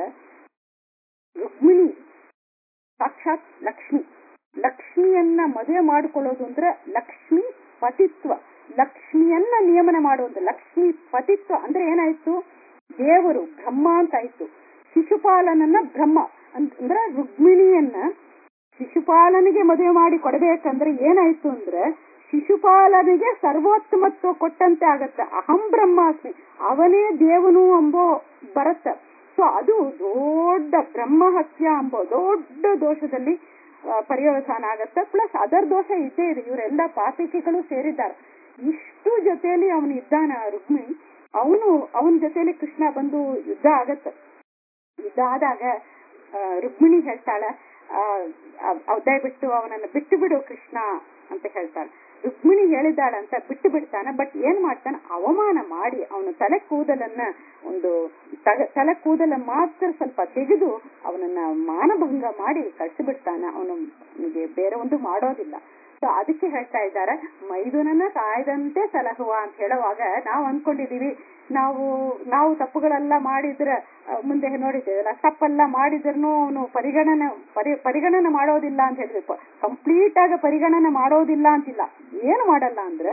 ರುಕ್ಮಿಣಿ ಸಾಕ್ಷಾತ್ ಲಕ್ಷ್ಮಿ ಲಕ್ಷ್ಮಿಯನ್ನ ಮದುವೆ ಮಾಡಿಕೊಳ್ಳೋದು ಅಂದ್ರೆ ಲಕ್ಷ್ಮಿ ಪತಿತ್ವ ಲಕ್ಷ್ಮಿಯನ್ನ ನಿಯಮನ ಮಾಡುವುದು ಲಕ್ಷ್ಮಿ ಪತಿತ್ವ ಅಂದ್ರೆ ಏನಾಯ್ತು ದೇವರು ಬ್ರಹ್ಮ ಅಂತ ಆಯ್ತು ಶಿಶುಪಾಲನನ್ನ ಬ್ರಹ್ಮ ಅಂದ್ರೆ ರುಕ್ಮಿಣಿಯನ್ನ ಶಿಶುಪಾಲನಿಗೆ ಮದುವೆ ಮಾಡಿ ಕೊಡಬೇಕಂದ್ರೆ ಏನಾಯ್ತು ಅಂದ್ರೆ ಶಿಶುಪಾಲನಿಗೆ ಸರ್ವೋತ್ತಮತ್ವ ಕೊಟ್ಟಂತೆ ಆಗತ್ತ ಅಹಂ ಬ್ರಹ್ಮಾಸ್ಮಿ ಅವನೇ ದೇವನು ಎಂಬೋ ಬರತ್ತ ಸೊ ಸೊ ಅದು ದೊಡ್ಡ ಬ್ರಹ್ಮಹತ್ಯ ಎಂಬ ದೊಡ್ಡ ದೋಷದಲ್ಲಿ ಆ, ಪರ್ಯವಸಾನ ಆಗತ್ತೆ ಪ್ಲಸ್ ಅದರ್ ದೋಷ ಇದ್ದೇ ಇದೆ ಇವರೆಲ್ಲ ಪಾಪಿಕೆಗಳು ಸೇರಿದ್ದಾರೆ ಇಷ್ಟು ಜೊತೆಯಲ್ಲಿ ಅವನು ಇದ್ದಾನ ರುಕ್ಮಿ ಅವನು ಅವನ ಜೊತೆಯಲ್ಲಿ ಕೃಷ್ಣ ಬಂದು ಯುದ್ಧ ಆಗತ್ತೆ ಯುದ್ಧ ಆದಾಗ ಆ, ರುಕ್ಮಿಣಿ ಹೇಳ್ತಾಳೆ ಆ, ಅವ್- ಅವ್ ದಯವಿಟ್ಟು ಅವನನ್ನು ಬಿಟ್ಟು ಬಿಡು ಕೃಷ್ಣ ಅಂತ ಹೇಳ್ತಾಳೆ ರುಕ್ಮಿಣಿ ಹೇಳಿದಾಳ ಅಂತ ಬಿಟ್ಟು ಬಿಡ್ತಾನೆ ಬಟ್ ಏನ್ ಮಾಡ್ತಾನೆ ಅವಮಾನ ಮಾಡಿ ಅವನ ತಲೆ ಕೂದಲನ್ನ ಒಂದು ತಗ- ತಲೆ ಕೂದಲ ಮಾತ್ರ ಸ್ವಲ್ಪ ತೆಗೆದು ಅವನನ್ನ ಮಾನಭಂಗ ಮಾಡಿ ಕಳಿಸಿಬಿಡ್ತಾನೆ ಅವನು ಅವನಿಗೆ ಬೇರೆ ಒಂದು ಮಾಡೋದಿಲ್ಲ ಸೊ ಅದಕ್ಕೆ ಹೇಳ್ತಾ ಇದ್ದಾರೆ ಮೈದುನನ್ನ ಕಾಯ್ದಂತೆ ಸಲಹುವ ಅಂತ ಹೇಳುವಾಗ ನಾವು ಅನ್ಕೊಂಡಿದೀವಿ ನಾವು ನಾವು ತಪ್ಪುಗಳೆಲ್ಲ ಮಾಡಿದ್ರೆ ಆ, ಮುಂದೆ ನೋಡಿದ್ದೇವಲ್ಲ ತಪ್ಪೆಲ್ಲ ಮಾಡಿದ್ರು ಅವನು ಪರಿಗಣನೆ ಪರಿ ಪರಿಗಣನೆ ಮಾಡೋದಿಲ್ಲ ಅಂತ ಹೇಳಿದ್ರೆ ಕಂಪ್ಲೀಟ್ ಆಗಿ ಪರಿಗಣನೆ ಮಾಡೋದಿಲ್ಲ ಅಂತಿಲ್ಲ ಏನು ಮಾಡಲ್ಲ ಅಂದ್ರೆ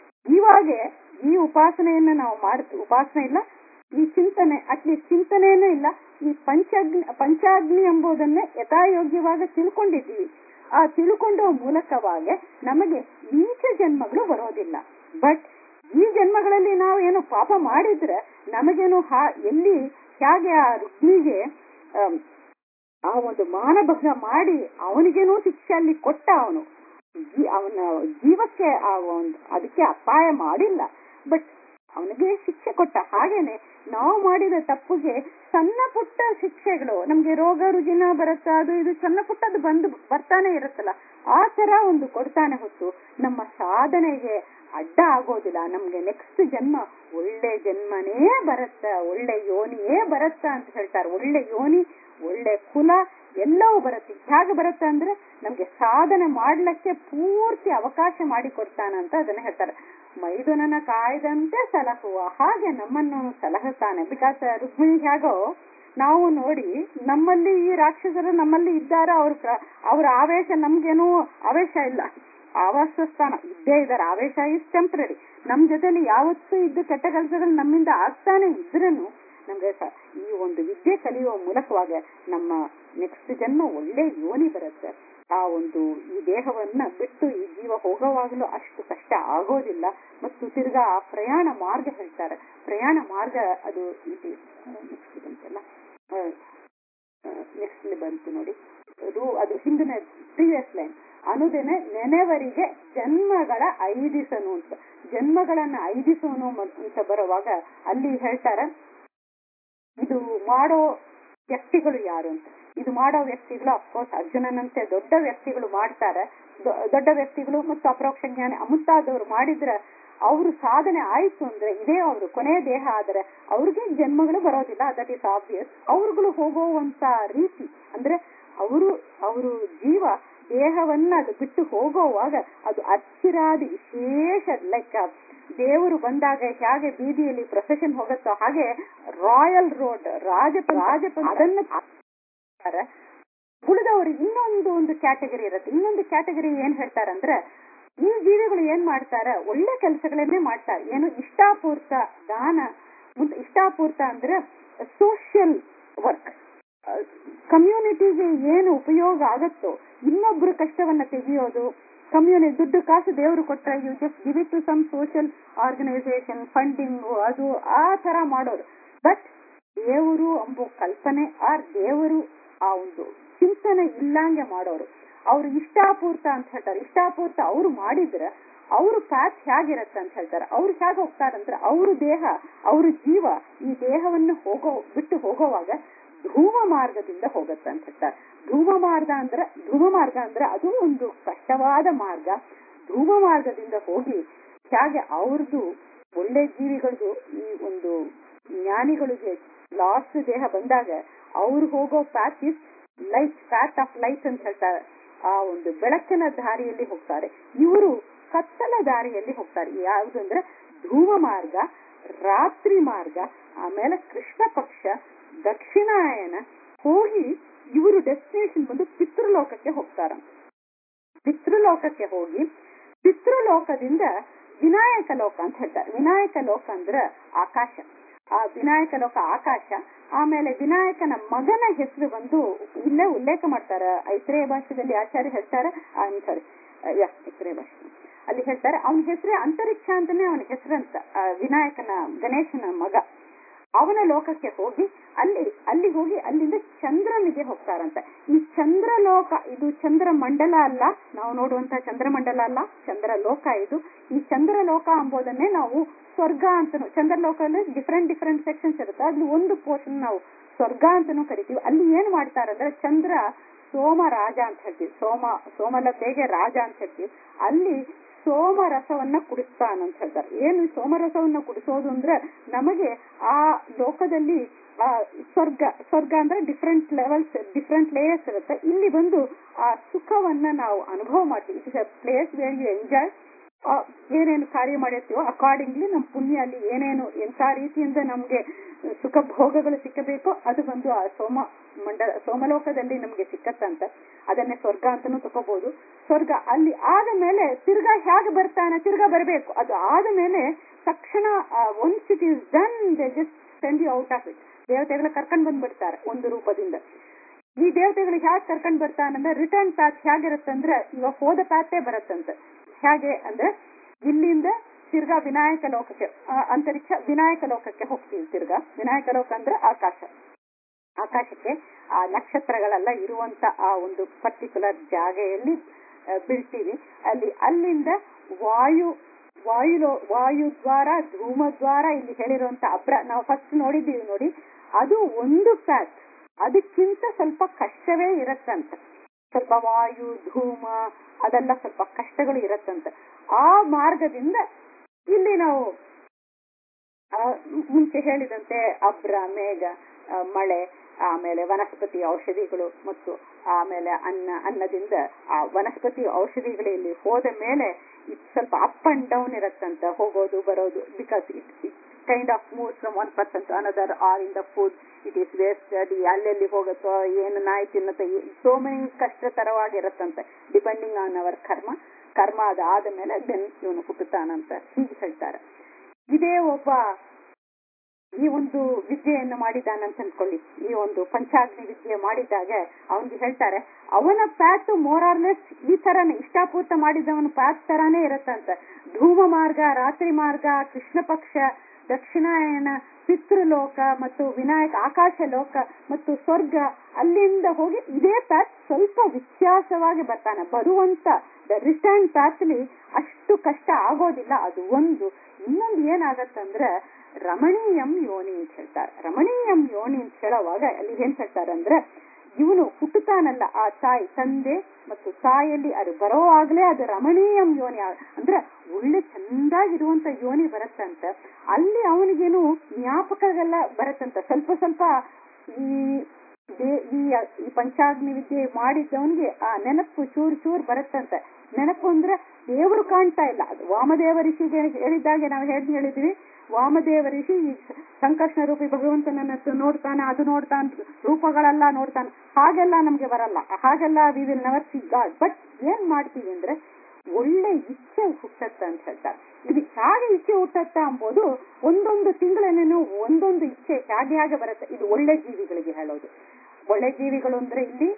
ಇವಾಗ ಈ ಉಪಾಸನೆಯನ್ನ ನಾವು ಮಾಡ್ತೀವಿ ಉಪಾಸನೆ ಇಲ್ಲ ಈ ಚಿಂತನೆ ಅಟ್ಲೀಸ್ಟ್ ಚಿಂತನೆಯೇ ಇಲ್ಲ ಈ ಪಂಚಾಗ್ನಿ ಪಂಚಾಗ್ನಿ ಎಂಬುದನ್ನೇ ಯಥಾಯೋಗ್ಯವಾಗಿ ತಿಳ್ಕೊಂಡಿದ್ದೀವಿ ಆ ತಿಳ್ಕೊಂಡ ಮೂಲಕವಾಗಿ ನಮಗೆ ನೀಚ ಜನ್ಮಗಳು ಬರೋದಿಲ್ಲ ಬಟ್ ಈ ಜನ್ಮಗಳಲ್ಲಿ ನಾವು ಏನು ಪಾಪ ಮಾಡಿದ್ರೆ ನಮಗೇನು ಹಾ ಎಲ್ಲಿ ಹೇಗೆ ಆ ರುಕ್ಮಿಗೆ ಆಮ್, ಆ ಒಂದು ಮಾನಭಂಗ ಮಾಡಿ ಅವನಿಗೇನೋ ಶಿಕ್ಷೆ ಅಲ್ಲಿ ಕೊಟ್ಟ ಅವನು ಅವನ ಜೀವಕ್ಕೆ ಆ ಒಂದು ಅದಕ್ಕೆ ಅಪಾಯ ಮಾಡಿಲ್ಲ ಬಟ್ ಅವನಿಗೆ ಶಿಕ್ಷೆ ಕೊಟ್ಟ ಹಾಗೇನೆ ನಾವು ಮಾಡಿದ ತಪ್ಪಿಗೆ ಸಣ್ಣ ಪುಟ್ಟ ಶಿಕ್ಷೆಗಳು ನಮ್ಗೆ ರೋಗ ರುಜಿನ ಬರುತ್ತಾ ಅದು ಇದು ಸಣ್ಣ ಪುಟ್ಟದ್ದು ಬಂದು ಬರ್ತಾನೆ ಇರುತ್ತಲ್ಲ ಆ ತರ ಒಂದು ಕೊಡ್ತಾನೆ ಹೊತ್ತು ನಮ್ಮ ಸಾಧನೆಗೆ ಅಡ್ಡ ಆಗೋದಿಲ್ಲ ನಮ್ಗೆ ನೆಕ್ಸ್ಟ್ ಜನ್ಮ ಒಳ್ಳೆ ಜನ್ಮನೇ ಬರತ್ತ ಒಳ್ಳೆ ಯೋನಿಯೇ ಬರತ್ತ ಅಂತ ಹೇಳ್ತಾರೆ ಒಳ್ಳೆ ಯೋನಿ ಒಳ್ಳೆ ಕುಲ ಎಲ್ಲವೂ ಬರುತ್ತೆ ಹೇಗೆ ಬರುತ್ತೆ ಅಂದ್ರೆ ನಮ್ಗೆ ಸಾಧನೆ ಮಾಡ್ಲಿಕ್ಕೆ ಪೂರ್ತಿ ಅವಕಾಶ ಮಾಡಿ ಕೊಡ್ತಾನಂತ ಅದನ್ನ ಹೇಳ್ತಾರೆ ಮೈದುನನ ಕಾಯ್ದಂತೆ ಸಲಹುವ ಹಾಗೆ ನಮ್ಮನ್ನು ಸಲಹುತ್ತಾನೆ ಬಿಕಾಸ್ ರುಕ್ಮಿಣಿ ಹೇಗೋ ನಾವು ನೋಡಿ ನಮ್ಮಲ್ಲಿ ಈ ರಾಕ್ಷಸರು ನಮ್ಮಲ್ಲಿ ಇದ್ದಾರೆ ಅವ್ರ ಪ್ರ- ಅವ್ರ ಆವೇಶ ನಮ್ಗೇನು ಆವೇಶ ಇಲ್ಲ ಆವಾಸ ಸ್ಥಾನ ಇದ್ದೇ ಇದ್ದಾರೆ ಆವೇಶ ಇಸ್ ಟೆಂಪ್ರರಿ ನಮ್ ಜೊತೆಲಿ ಯಾವತ್ತೂ ಇದ್ದ ಕೆಟ್ಟ ಕೆಲಸಗಳು ನಮ್ಮಿಂದ ಆಗ್ತಾನೆ ಇದ್ರನು ನಮ್ಗೆ ಸ- ಈ ಒಂದು ವಿದ್ಯೆ ಕಲಿಯುವ ಮೂಲಕವಾಗ ನಮ್ಮ ನೆಕ್ಸ್ಟ್ ಜನ್ಮ ಒಳ್ಳೆ ಯೋನಿ ಬರುತ್ತೆ ಆ ಒಂದು ಈ ದೇಹವನ್ನ ಬಿಟ್ಟು ಈ ಜೀವ ಹೋಗುವಾಗಲೂ ಅಷ್ಟು ಕಷ್ಟ ಆಗೋದಿಲ್ಲ ಮತ್ತು ತಿರ್ಗಾ ಆ ಪ್ರಯಾಣ ಮಾರ್ಗ ಹೇಳ್ತಾರೆ ಪ್ರಯಾಣ ಮಾರ್ಗ ಅದು ಇದು ನೆಕ್ಸ್ಟ್ ಬಂತಲ್ಲ ನೆಕ್ಸ್ಟ್ ಬಂತು ನೋಡಿ ರು ಅದು ಹಿಂದಿನ ಪ್ರೀವಿಯಸ್ ಲೈನ್ ಅನುದಿನ ನೆನೆವರಿಗೆ ಜನ್ಮಗಳ ಐದಿಸನು ಅಂತ ಜನ್ಮಗಳನ್ನ ಐದಿಸೋನು ಅಂತ ಬರುವಾಗ ಅಲ್ಲಿ ಹೇಳ್ತಾರೆ ಇದು ಮಾಡೋ ವ್ಯಕ್ತಿಗಳು ಯಾರು ಅಂತ ಇದು ಮಾಡೋ ವ್ಯಕ್ತಿಗಳು ಅಫ್ಕೋರ್ಸ್ ಅರ್ಜುನನಂತೆ ದೊಡ್ಡ ವ್ಯಕ್ತಿಗಳು ಮಾಡ್ತಾರೆ ದೊ- ದೊಡ್ಡ ವ್ಯಕ್ತಿಗಳು ಮತ್ತು ಅಪರೋಕ್ಷ ಜ್ಞಾನಿ ಮುಂತಾದವರು ಮಾಡಿದ್ರೆ ಅವರು ಸಾಧನೆ ಆಯ್ತು ಅಂದ್ರೆ ಇದೇ ಅವರು ಕೊನೆಯ ದೇಹ ಆದರೆ ಅವ್ರಿಗೆ ಜನ್ಮಗಳು ಬರೋದಿಲ್ಲ ದಟ್ ಇಸ್ ಆಬ್ವಿಯಸ್ ಅವ್ರುಗಳು ಹೋಗುವಂತ ರೀತಿ ಅಂದ್ರೆ ಅವರು ಅವರು ಜೀವ ದೇಹವನ್ನ ಅದು ಬಿಟ್ಟು ಹೋಗುವಾಗ ಅದು ಅಚ್ಚಿರಾದ ವಿಶೇಷ ಲೈಕ್ ದೇವರು ಬಂದಾಗ ಹೇಗೆ ಬೀದಿಯಲ್ಲಿ ಪ್ರೊಸೆಷನ್ ಹೋಗುತ್ತೋ ಹಾಗೆ ರಾಯಲ್ ರೋಡ್ ರಾಜಪ ರಾಜಪ ಅದನ್ನ ಮಾಡ್ತಾರೆ. ಉಳಿದವರು ಇನ್ನೊಂದು ಒಂದು ಕ್ಯಾಟಗರಿ ಇರುತ್ತೆ ಇನ್ನೊಂದು ಕ್ಯಾಟಗರಿ ಏನ್ ಹೇಳ್ತಾರಂದ್ರೆ ಈ ಜೀವಿಗಳು ಏನ್ ಮಾಡ್ತಾರೆ ಒಳ್ಳೆ ಕೆಲಸಗಳನ್ನೇ ಮಾಡ್ತಾರೆ ಏನು ಇಷ್ಟಾಪೂರ್ತ ದಾನ ಮುಂದೆ ಇಷ್ಟಾಪೂರ್ತ ಅಂದ್ರೆ ಸೋಷಿಯಲ್ ವರ್ಕ್ ಕಮ್ಯುನಿಟಿಗೆ ಏನು ಉಪಯೋಗ ಆಗತ್ತೋ ಇನ್ನೊಬ್ರು ಕಷ್ಟವನ್ನ ತೆಗೆಯೋದು ಕಮ್ಯುನಿ ದುಡ್ಡು ಕಾಸು ದೇವರು ಕೊಟ್ರೆ you just give it to some social organisation funding ಅದು ಆ ತರ ಮಾಡೋದು ಬಟ್ ದೇವರು ಎಂಬ ಕಲ್ಪನೆ ಆರ್ ದೇವರು ಆ ಒಂದು ಚಿಂತನೆ ಇಲ್ಲಂಗೆ ಮಾಡೋರು ಅವ್ರು ಇಷ್ಟಾಪೂರ್ತ ಅಂತ ಹೇಳ್ತಾರೆ ಇಷ್ಟಾಪೂರ್ತ ಅವ್ರು ಮಾಡಿದ್ರೆ ಅವ್ರ ಪ್ಯಾಥ್ ಹೇಗಿರತ್ತೆ ಅಂತ ಹೇಳ್ತಾರೆ ಅವ್ರು ಹೇಗೆ ಹೋಗ್ತಾರಂದ್ರೆ ಅವ್ರ ದೇಹ ಅವ್ರ ಜೀವ ಈ ದೇಹವನ್ನು ಹೋಗೋ ಬಿಟ್ಟು ಹೋಗೋವಾಗ ಧೂಮ ಮಾರ್ಗದಿಂದ ಹೋಗತ್ತೆ ಅಂತ ಹೇಳ್ತಾರೆ ಧೂಮ ಮಾರ್ಗ ಅಂದ್ರೆ ಧೂಮ ಮಾರ್ಗ ಅಂದ್ರೆ ಅದು ಒಂದು ಕಷ್ಟವಾದ ಮಾರ್ಗ ಧೂಮ ಮಾರ್ಗದಿಂದ ಹೋಗಿ ಹೇಗೆ ಅವ್ರದ್ದು ಒಳ್ಳೆ ಜೀವಿಗಳದು ಈ ಒಂದು ಜ್ಞಾನಿಗಳಿಗೆ ಲಾಸ್ಟ್ ದೇಹ ಬಂದಾಗ ಅವ್ರು ಹೋಗೋ path is light path of light ಅಂತ ಹೇಳ್ತಾರೆ ಆ ಒಂದು ಬೆಳಕಿನ ದಾರಿಯಲ್ಲಿ ಹೋಗ್ತಾರೆ ಇವರು ಕತ್ತಲ ದಾರಿಯಲ್ಲಿ ಹೋಗ್ತಾರೆ ಯಾವುದು ಅಂದ್ರೆ ಧೂಮ ಮಾರ್ಗ ರಾತ್ರಿ ಮಾರ್ಗ ಆಮೇಲೆ ಕೃಷ್ಣ ಪಕ್ಷ ದಕ್ಷಿಣಾಯನ ಹೋಗಿ ಇವರು ಡೆಸ್ಟಿನೇಷನ್ ಬಂದು ಪಿತೃಲೋಕಕ್ಕೆ ಹೋಗ್ತಾರ ಪಿತೃಲೋಕಕ್ಕೆ ಹೋಗಿ ಪಿತೃಲೋಕದಿಂದ ವಿನಾಯಕ ಲೋಕ ಅಂತ ಹೇಳ್ತಾರೆ ವಿನಾಯಕ ಲೋಕ ಅಂದ್ರೆ ಆಕಾಶ ಆ ವಿನಾಯಕ ಲೋಕ ಆಕಾಶ ಆಮೇಲೆ ವಿನಾಯಕನ ಮಗನ ಹೆಸರು ಬಂದು ಇಲ್ಲೇ ಉಲ್ಲೇಖ ಮಾಡ್ತಾರೆ ಐತ್ರೇಯ ಭಾಷೆದಲ್ಲಿ ಆಚಾರ್ಯ ಹೇಳ್ತಾರೆ ಸಾರಿ ಯಾ ಐತ್ರೇಯ ಭಾಷೆ ಅಲ್ಲಿ ಹೇಳ್ತಾರೆ ಅವನ ಹೆಸರೇ ಅಂತರಿಕ್ಷ ಅಂತಾನೆ ಅವನ ಹೆಸರಂತ ಆ ವಿನಾಯಕನ ಗಣೇಶನ ಮಗ ಅವನ ಲೋಕಕ್ಕೆ ಹೋಗಿ ಅಲ್ಲಿ ಅಲ್ಲಿ ಹೋಗಿ ಅಲ್ಲಿಂದ ಚಂದ್ರನಿಗೆ ಹೋಗ್ತಾರಂತೆ ಈ ಚಂದ್ರ ಲೋಕ ಇದು ಚಂದ್ರ ಮಂಡಲ ಅಲ್ಲ ನಾವು ನೋಡುವಂತ ಚಂದ್ರಮಂಡಲ ಅಲ್ಲ ಚಂದ್ರ ಲೋಕ ಇದು ಈ ಚಂದ್ರ ಲೋಕ ಎಂಬುದನ್ನೇ ನಾವು ಸ್ವರ್ಗ ಅಂತನೂ ಚಂದ್ರ ಲೋಕದಲ್ಲಿ ಡಿಫ್ರೆಂಟ್ ಡಿಫ್ರೆಂಟ್ ಸೆಕ್ಷನ್ಸ್ ಇರುತ್ತೆ ಅದ್ರಲ್ಲಿ ಒಂದು ಪೋರ್ಷನ್ ನಾವು ಸ್ವರ್ಗ ಅಂತಾನೂ ಕರಿತೀವಿ ಅಲ್ಲಿ ಏನ್ ಮಾಡ್ತಾರಂದ್ರೆ ಚಂದ್ರ ಸೋಮ ರಾಜ ಅಂತ ಹೇಳ್ತೀವಿ ಸೋಮ ಸೋಮಲತೆಗೆ ರಾಜ ಅಂತ ಹೇಳ್ತೀವಿ ಅಲ್ಲಿ ಸೋಮರಸವನ್ನ ಕುಡಿಸ್ತಾನಂತ ಹೇಳ್ತಾರೆ ಏನು ಈ ಸೋಮರಸವನ್ನ ಕುಡಿಸೋದು ಅಂದ್ರೆ ನಮಗೆ ಆ ಲೋಕದಲ್ಲಿ ಆ ಸ್ವರ್ಗ ಸ್ವರ್ಗ ಅಂದ್ರೆ ಡಿಫ್ರೆಂಟ್ ಲೆವೆಲ್ಸ್ ಡಿಫ್ರೆಂಟ್ ಲೇಯರ್ಸ್ ಇರುತ್ತೆ ಇಲ್ಲಿ ಬಂದು ಆ ಸುಖವನ್ನ ನಾವು ಅನುಭವ ಮಾಡ್ತೀವಿ it is a place where you enjoy ಏನೇನು ಕಾರ್ಯ ಮಾಡಿರ್ತೀವೋ ಅಕಾರ್ಡಿಂಗ್ಲಿ ನಮ್ಮ ಪುಣ್ಯ ಅಲ್ಲಿ ಏನೇನು ಎಂತ ರೀತಿಯಿಂದ ನಮ್ಗೆ ಸುಖ ಭೋಗಗಳು ಸಿಕ್ಕಬೇಕೋ ಅದು ಬಂದು ಆ ಸೋಮ ಮಂಡಲ ಸೋಮಲೋಕದಲ್ಲಿ ನಮ್ಗೆ ಸಿಕ್ಕತ್ತಂತ ಅದನ್ನೇ ಸ್ವರ್ಗ ಅಂತಾನೂ ತಗೋಬಹುದು ಸ್ವರ್ಗ ಅಲ್ಲಿ ಆದ ಮೇಲೆ ತಿರ್ಗಾ ಹೇಗೆ ಬರ್ತಾನೆ ತಿರ್ಗಾ ಬರಬೇಕು ಅದು ಆದ ಮೇಲೆ ತಕ್ಷಣ once it is done they just send you out of it ದೇವತೆಗಳ ಕರ್ಕೊಂಡ್ ಬಂದ್ಬಿಡ್ತಾರೆ ಒಂದು ರೂಪದಿಂದ ಈ ದೇವತೆಗಳಿಗೆ ಹೇಗೆ ಕರ್ಕೊಂಡ್ ಬರ್ತಾನಂದ್ರೆ ರಿಟರ್ನ್ ಪ್ಯಾತ್ ಹೇಗಿರುತ್ತಂದ್ರೆ ಇವಾಗ ಹೋದ ಪ್ಯಾತೇ ಬರುತ್ತಂತೆ ಹೇಗೆ ಅಂದ್ರೆ ಇಲ್ಲಿಂದ ತಿರ್ಗಾ ವಿನಾಯಕ ಲೋಕಕ್ಕೆ ಆ, ಅಂತರಿಕ್ಷ ವಿನಾಯಕ ಲೋಕಕ್ಕೆ ಹೋಗ್ತೀವಿ ತಿರ್ಗಾ ವಿನಾಯಕ ಲೋಕ ಅಂದ್ರೆ ಆಕಾಶ ಆಕಾಶಕ್ಕೆ ಆ ನಕ್ಷತ್ರಗಳೆಲ್ಲ ಇರುವಂತ ಆ ಒಂದು ಪರ್ಟಿಕ್ಯುಲರ್ ಜಾಗೆಯಲ್ಲಿ ಆ, ಬೀಳ್ತೀವಿ ಅಲ್ಲಿ ಅಲ್ಲಿಂದ ವಾಯು ವಾಯು ವಾಯು ದ್ವಾರ ಧೂಮ ದ್ವಾರ ಇಲ್ಲಿ ಹೇಳಿರುವಂತ ಅಬ್ರ ನಾವು ಫಸ್ಟ್ ನೋಡಿದ್ದೀವಿ ನೋಡಿ ಅದು ಒಂದು ಪ್ಯಾತ್ ಅದಕ್ಕಿಂತ ಸ್ವಲ್ಪ ಕಷ್ಟವೇ ಇರತ್ತಂತ ಸ್ವಲ್ಪ ವಾಯು ಧೂಮ ಅದೆಲ್ಲ ಸ್ವಲ್ಪ ಕಷ್ಟಗಳು ಇರತ್ತಂತ ಆ ಮಾರ್ಗದಿಂದ ಇಲ್ಲಿ ನಾವು ಆ, ಮುಂಚೆ ಹೇಳಿದಂತೆ ಅಬ್ರ ಮೇಘ ಆ, ಮಳೆ ಆಮೇಲೆ ವನಸ್ಪತಿ ಔಷಧಿಗಳು ಮತ್ತು ಆಮೇಲೆ ಅನ್ನ ಅನ್ನದಿಂದ ಆ ವನಸ್ಪತಿ ಔಷಧಿಗಳಲ್ಲಿ ಹೋದ ಮೇಲೆ ಇದು ಸ್ವಲ್ಪ ಅಪ್ ಅಂಡ್ ಡೌನ್ ಇರತ್ತಂತ ಹೋಗೋದು ಬರೋದು because it it kind of move from one person to another or in the food it is wasted ಎಲ್ಲೆಲ್ಲಿ ಹೋಗುತ್ತೋ ಏನು ನಾಯಿ ತಿನ್ನುತ್ತೆ ಸೋ ಮೆನಿ ಕಷ್ಟತರವಾಗಿರತ್ತಂತೆ depending on our karma karma ಅದಾದ ಮೇಲೆ ದೆನ್ ಇವನು ಹುಟ್ಟುತ್ತಾನಂತ ಹೀಗೆ ಹೇಳ್ತಾರೆ ಇದೇ ಒಬ್ಬ ಈ ಒಂದು ವಿದ್ಯೆಯನ್ನು ಮಾಡಿದ್ದಾನಂತ ಅನ್ಕೊಳ್ಳಿ ಈ ಒಂದು ಪಂಚಾಗ್ನಿ ವಿದ್ಯೆ ಮಾಡಿದಾಗ ಅವನಿಗೆ ಹೇಳ್ತಾರೆ ಅವನ ಪ್ಯಾತ್ ಮೋರಾರ್ಲೆಸ್ ಈ ತರನೇ ಇಷ್ಟಪೂರ್ತ ಮಾಡಿದವನ ಪ್ಯಾತ್ ತರಾನೇ ಇರತ್ತಂತ ಧೂಮ ಮಾರ್ಗ ರಾತ್ರಿ ಮಾರ್ಗ ಕೃಷ್ಣ ಪಕ್ಷ ದಕ್ಷಿಣಾಯನ ಪಿತೃಲೋಕ ಮತ್ತು ವಿನಾಯಕ ಆಕಾಶ ಲೋಕ ಮತ್ತು ಸ್ವರ್ಗ ಅಲ್ಲಿಂದ ಹೋಗಿ ಇದೇ ಪ್ಯಾತ್ ಸ್ವಲ್ಪ ವ್ಯತ್ಯಾಸವಾಗಿ ಬರ್ತಾನೆ ಬರುವಂತ ರಿಟರ್ನ್ ಪ್ಯಾತ್ಲಿ ಅಷ್ಟು ಕಷ್ಟ ಆಗೋದಿಲ್ಲ ಅದು ಒಂದು ಇನ್ನೊಂದು ಏನಾಗತ್ತಂದ್ರೆ ರಮಣೀಯಂ ಯೋನಿ ಅಂತ ಹೇಳ್ತಾರೆ ರಮಣೀಯಂ ಯೋನಿ ಅಂತ ಹೇಳುವಾಗ ಅಲ್ಲಿ ಏನ್ ಹೇಳ್ತಾರೆ ಅಂದ್ರೆ ಇವನು ಹುಟ್ಟುತ್ತಾನಲ್ಲ ಆ ತಾಯಿ ತಂದೆ ಮತ್ತು ತಾಯಿಯಲ್ಲಿ ಅದು ಬರೋವಾಗ್ಲೇ ಅದು ರಮಣೀಯಂ ಯೋನಿ ಆ- ಅಂದ್ರೆ ಒಳ್ಳೆ ಚಂದಾಗಿರುವಂತ ಯೋನಿ ಬರತ್ತಂತ ಅಲ್ಲಿ ಅವನಿಗೇನು ಜ್ಞಾಪಕಗೆಲ್ಲ ಬರತ್ತಂತ ಸ್ವಲ್ಪ ಸ್ವಲ್ಪ ಈ ದೇ- ಈ ಈ ಪಂಚಾಗ್ನಿ ವಿದ್ಯೆ ಮಾಡಿದ್ದವನಿಗೆ ಆ ನೆನಪು ಚೂರ್ ಚೂರ್ ಬರತ್ತಂತೆ ನೆನಪು ಅಂದ್ರೆ ದೇವರು ಕಾಣ್ತಾ ಇಲ್ಲ ಅದು ವಾಮದೇವ ಋಷಿಗೆ ಹೇಳಿದ್ದಾಗೆ ನಾವು ಹೇಳಿ ಹೇಳಿದ್ವಿ ವಾಮದೇವ ಋಷಿ ಈ ಸಂಕರ್ಷಣ ರೂಪಿ ಭಗವಂತನನ್ನ ನೋಡ್ತಾನೆ ಅದು ನೋಡ್ತಾನೆ ರೂಪಗಳೆಲ್ಲ ನೋಡ್ತಾನೆ ಹಾಗೆಲ್ಲ ನಮ್ಗೆ ಬರಲ್ಲ ಹಾಗೆಲ್ಲ we will never see God but ಏನ್ ಮಾಡ್ತೀವಿ ಅಂದ್ರೆ ಒಳ್ಳೆ ಇಚ್ಛೆ ಹುಟ್ಟತ್ತ ಅಂತ ಹೇಳ್ತಾರೆ ಇದು ಹೇಗೆ ಇಚ್ಛೆ ಹುಟ್ಟತ್ತ ಎಂಬುದು ಒಂದೊಂದು ತಿಂಗಳೇನೇನು ಒಂದೊಂದು ಇಚ್ಛೆ ಹೇಗೆ ಹೇಗೆ ಬರುತ್ತೆ ಇದು ಒಳ್ಳೆ ಜೀವಿಗಳಿಗೆ ಹೇಳೋದು ಒಳ್ಳೆ ಜೀವಿಗಳು ಅಂದ್ರೆ ಇಲ್ಲಿ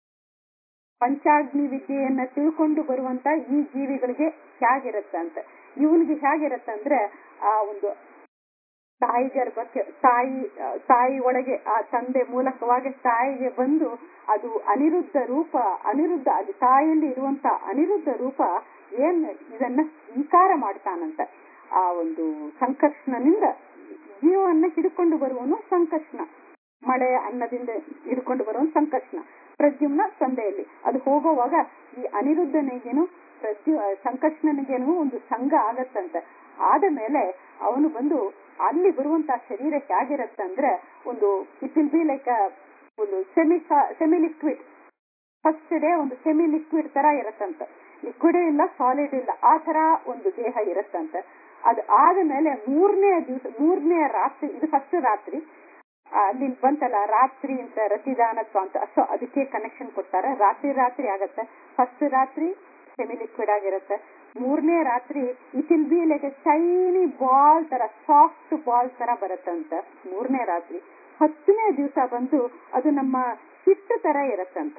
ಪಂಚಾಗ್ನಿ ವಿದ್ಯೆಯನ್ನ ತಿಳ್ಕೊಂಡು ಬರುವಂತ ಈ ಜೀವಿಗಳಿಗೆ ಹೇಗಿರುತ್ತೆ ಅಂತ ಇವನಿಗೆ ಹೇಗಿರುತ್ತೆ ಅಂದ್ರೆ ಆ ಒಂದು ತಾಯಿ ಗರ್ಭಕ್ಕೆ ತಾಯಿ ಆ, ತಾಯಿ ಒಳಗೆ ಆ ತಂದೆ ಮೂಲಕವಾಗಿ ತಾಯಿಗೆ ಬಂದು ಅದು ಅನಿರುದ್ಧ ರೂಪ ಅನಿರುದ್ಧ ಅದು ತಾಯಿಯಲ್ಲಿ ಇರುವಂತ ಅನಿರುದ್ಧ ರೂಪ ಏನ್ ಇದನ್ನ ಸ್ವೀಕಾರ ಮಾಡ್ತಾನಂತ ಆ ಒಂದು ಸಂಕರ್ಷಣನಿಂದ ಜೀವವನ್ನ ಹಿಡ್ಕೊಂಡು ಬರುವನು ಸಂಕರ್ಷಣ ಮಳೆ ಅನ್ನದಿಂದ ಹಿಡ್ಕೊಂಡು ಬರುವ ಸಂಕರ್ಷಣ ಪ್ರದ್ಯುಮ್ನ ತಂದೆಯಲ್ಲಿ ಅದು ಹೋಗುವಾಗ ಈ ಅನಿರುದ್ಧನಿಗೇನು ಪ್ರದ್ಯು ಸಂಕರ್ಷಣನಿಗೇನು ಒಂದು ಸಂಘ ಆಗತ್ತಂತೆ ಆದ ಮೇಲೆ ಅವನು ಬಂದು ಅಲ್ಲಿ ಬರುವಂತ ಶರೀರ ಹೇಗಿರತ್ತೆ ಅಂದ್ರೆ ಒಂದು ಇಟ್ ವಿಲ್ ಬಿ ಲೈಕ್ ಒಂದು semi semi liquid first day ಒಂದು ಸೆಮಿ ಲಿಕ್ವಿಡ್ ತರ ಇರತ್ತಂತೆ ಲಿಕ್ವಿಡ್ ಇಲ್ಲ ಸಾಲಿಡ್ ಇಲ್ಲ ಆ ತರ ಒಂದು ದೇಹ ಇರತ್ತಂತೆ ಅದು ಆದ ಮೇಲೆ ಮೂರನೇ ದಿವಸ ಮೂರನೇ ರಾತ್ರಿ ಇದು ಫಸ್ಟ್ ರಾತ್ರಿ ಆ, ಅಲ್ಲಿ ಬಂತಲ್ಲ ರಾತ್ರಿ ಅಂತ ರತಿದಾನತ್ವ ಅಂತ ಸೊ ಅದಕ್ಕೆ ಕನೆಕ್ಷನ್ ಕೊಡ್ತಾರೆ ರಾತ್ರಿ ರಾತ್ರಿ ಆಗತ್ತೆ ಫಸ್ಟ್ ರಾತ್ರಿ ಸೆಮಿ ಲಿಕ್ವಿಡ್ ಆಗಿರುತ್ತೆ ಮೂರನೇ ರಾತ್ರಿ it will be like shiny ball ತರ ಸಾಫ್ಟ್ ಬಾಲ್ ತರ ಬರುತ್ತಂತ ಮೂರನೇ ರಾತ್ರಿ ಹತ್ತನೇ ದಿವಸ ಬಂದು ಅದು ನಮ್ಮ ಹಿಟ್ಟು ತರ ಇರತ್ತಂತ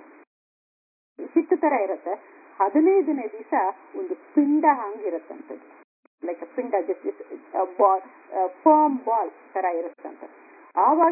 ಹಿಟ್ಟು ತರ ಇರುತ್ತೆ ಹದಿನೈದನೇ ದಿವಸ ಒಂದು ಪಿಂಡ ಹಂಗಿರತ್ತಂತ ಲೈಕ್ ಪಿಂಡ ಬಾಲ್ ಫಾರ್ಮ್ ಬಾಲ್ ತರ ಇರುತ್ತಂತ ಆವಾಗ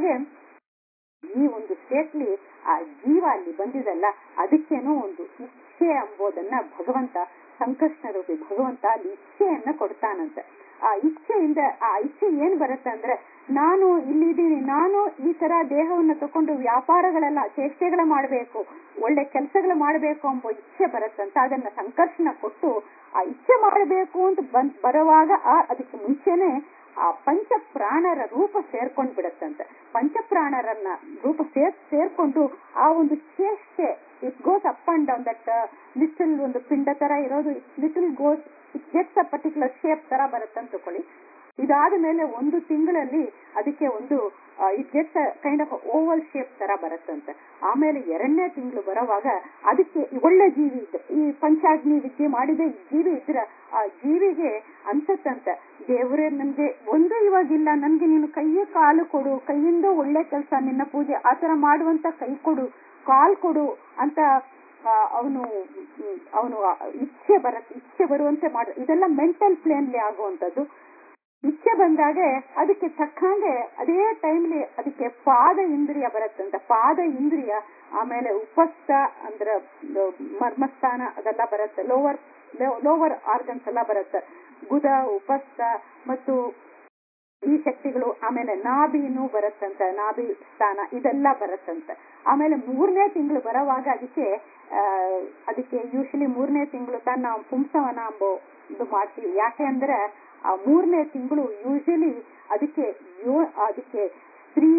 ಈ ಒಂದು ಸ್ಟೇಟ್ಲಿ ಆ ಜೀವ ಅಲ್ಲಿ ಬಂದಿದಲ್ಲ ಅದಕ್ಕೇನೋ ಒಂದು ಇಚ್ಛೆ ಎಂಬುದನ್ನ ಭಗವಂತ ಸಂಕಷ್ಟ ರೂಪಿ ಭಗವಂತ ಅಲ್ಲಿ ಇಚ್ಛೆಯನ್ನ ಕೊಡ್ತಾನಂತೆ ಆ ಇಚ್ಛೆಯಿಂದ ಆ ಇಚ್ಛೆ ಏನ್ ಬರುತ್ತೆ ಅಂದ್ರೆ ನಾನು ಇಲ್ಲಿದ್ದೀನಿ ನಾನು ಈ ತರ ದೇಹವನ್ನು ತಕೊಂಡು ವ್ಯಾಪಾರಗಳೆಲ್ಲ ಚೇಷ್ಟೆಗಳ ಮಾಡಬೇಕು ಒಳ್ಳೆ ಕೆಲಸಗಳು ಮಾಡಬೇಕು ಎಂಬ ಇಚ್ಛೆ ಬರುತ್ತಂತ ಅದನ್ನ ಸಂಕರ್ಷಣ ಕೊಟ್ಟು ಆ ಇಚ್ಛೆ ಮಾಡಬೇಕು ಅಂತ ಬಂದ್ ಬರುವಾಗ ಆ ಅದಕ್ಕೆ ಮುಂಚೆನೆ ಆ ಪಂಚ ಪ್ರಾಣರ ರೂಪ ಸೇರ್ಕೊಂಡ್ ಬಿಡತ್ತಂತೆ ಪಂಚ ಪ್ರಾಣರನ್ನ ರೂಪ ಸೇರ್ ಸೇರ್ಕೊಂಡು ಆ ಒಂದು ಚೇಷ್ಟೆ it goes up and down that little ಒಂದು ಪಿಂಡ ತರ ಇರೋದು little goes it gets a particular shape ತರ ಬರುತ್ತಂತ ತಿಳ್ಕೊಳ್ಳಿ ಇದಾದ ಮೇಲೆ ಒಂದು ತಿಂಗಳಲ್ಲಿ ಅದಕ್ಕೆ ಒಂದು it gets kind of oval shape ತರ ಬರುತ್ತಂತೆ ಆಮೇಲೆ ಎರಡನೇ ತಿಂಗಳು ಬರೋವಾಗ ಅದಕ್ಕೆ ಒಳ್ಳೆ ಜೀವಿ ಇದ್ರೆ ಈ ಪಂಚಾಗ್ನಿ ವಿದ್ಯೆ ಮಾಡಿದ ಈ ಜೀವಿ ಇದ್ರೆ ಆ ಜೀವಿಗೆ ಅನ್ಸತ್ತಂತೆ ದೇವರೇ ನನ್ಗೆ ಒಂದು ಇವಾಗಿಲ್ಲ ನನ್ಗೆ ನೀನು ಕೈಯೇ ಕಾಲು ಕೊಡು ಕೈಯಿಂದ ಒಳ್ಳೆ ಕೆಲಸ ನಿನ್ನ ಪೂಜೆ ಆತರ ಮಾಡುವಂತ ಕೈ ಕೊಡು ಕಾಲ್ ಕೊಡು ಅಂತ ಅವನು ಅವನು ಇಚ್ಛೆ ಬರತ್ ಇಚ್ಛೆ ಬರುವಂತೆ ಮಾಡ ಇದೆಲ್ಲ ಮೆಂಟಲ್ ಪ್ಲೇನ್ಲಿ ಆಗುವಂತದ್ದು ಇಚ್ಛೆ ಬಂದಾಗೆ ಅದಕ್ಕೆ ತಕ್ಕಂಗೆ ಅದೇ ಟೈಮ್ಲಿ ಅದಕ್ಕೆ ಪಾದ ಇಂದ್ರಿಯ ಬರುತ್ತಂತ ಪಾದ ಇಂದ್ರಿಯ ಆಮೇಲೆ ಉಪಸ್ಥ ಅಂದ್ರೆ ಮರ್ಮಸ್ಥಾನ ಅದೆಲ್ಲ ಬರುತ್ತೆ ಲೋವರ್ ಲೋವರ್ ಆರ್ಗನ್ಸ್ ಎಲ್ಲ ಬರುತ್ತೆ ಗುದ ಉಪಸ್ಥ ಮತ್ತು ಈ ಶಕ್ತಿಗಳು ಆಮೇಲೆ ನಾಭಿನೂ ಬರುತ್ತಂತ ನಾಭಿ ಸ್ಥಾನ ಇದೆಲ್ಲ ಬರುತ್ತಂತ ಆಮೇಲೆ ಮೂರನೇ ತಿಂಗಳು ಬರೋವಾಗ ಅದಕ್ಕೆ ಆ ಅದಕ್ಕೆ ಯೂಶಲಿ ಮೂರನೇ ತಿಂಗಳು ತಾನು ನಾವು ಪುಂಸವನ ಎಂಬ ಇದು ಮಾಡ್ತೀವಿ ಯಾಕೆ ಅಂದ್ರೆ ಆ ಮೂರನೇ ತಿಂಗಳು ಯೂಶಲಿ ಅದಕ್ಕೆ ಅದಕ್ಕೆ ಸ್ತ್ರೀ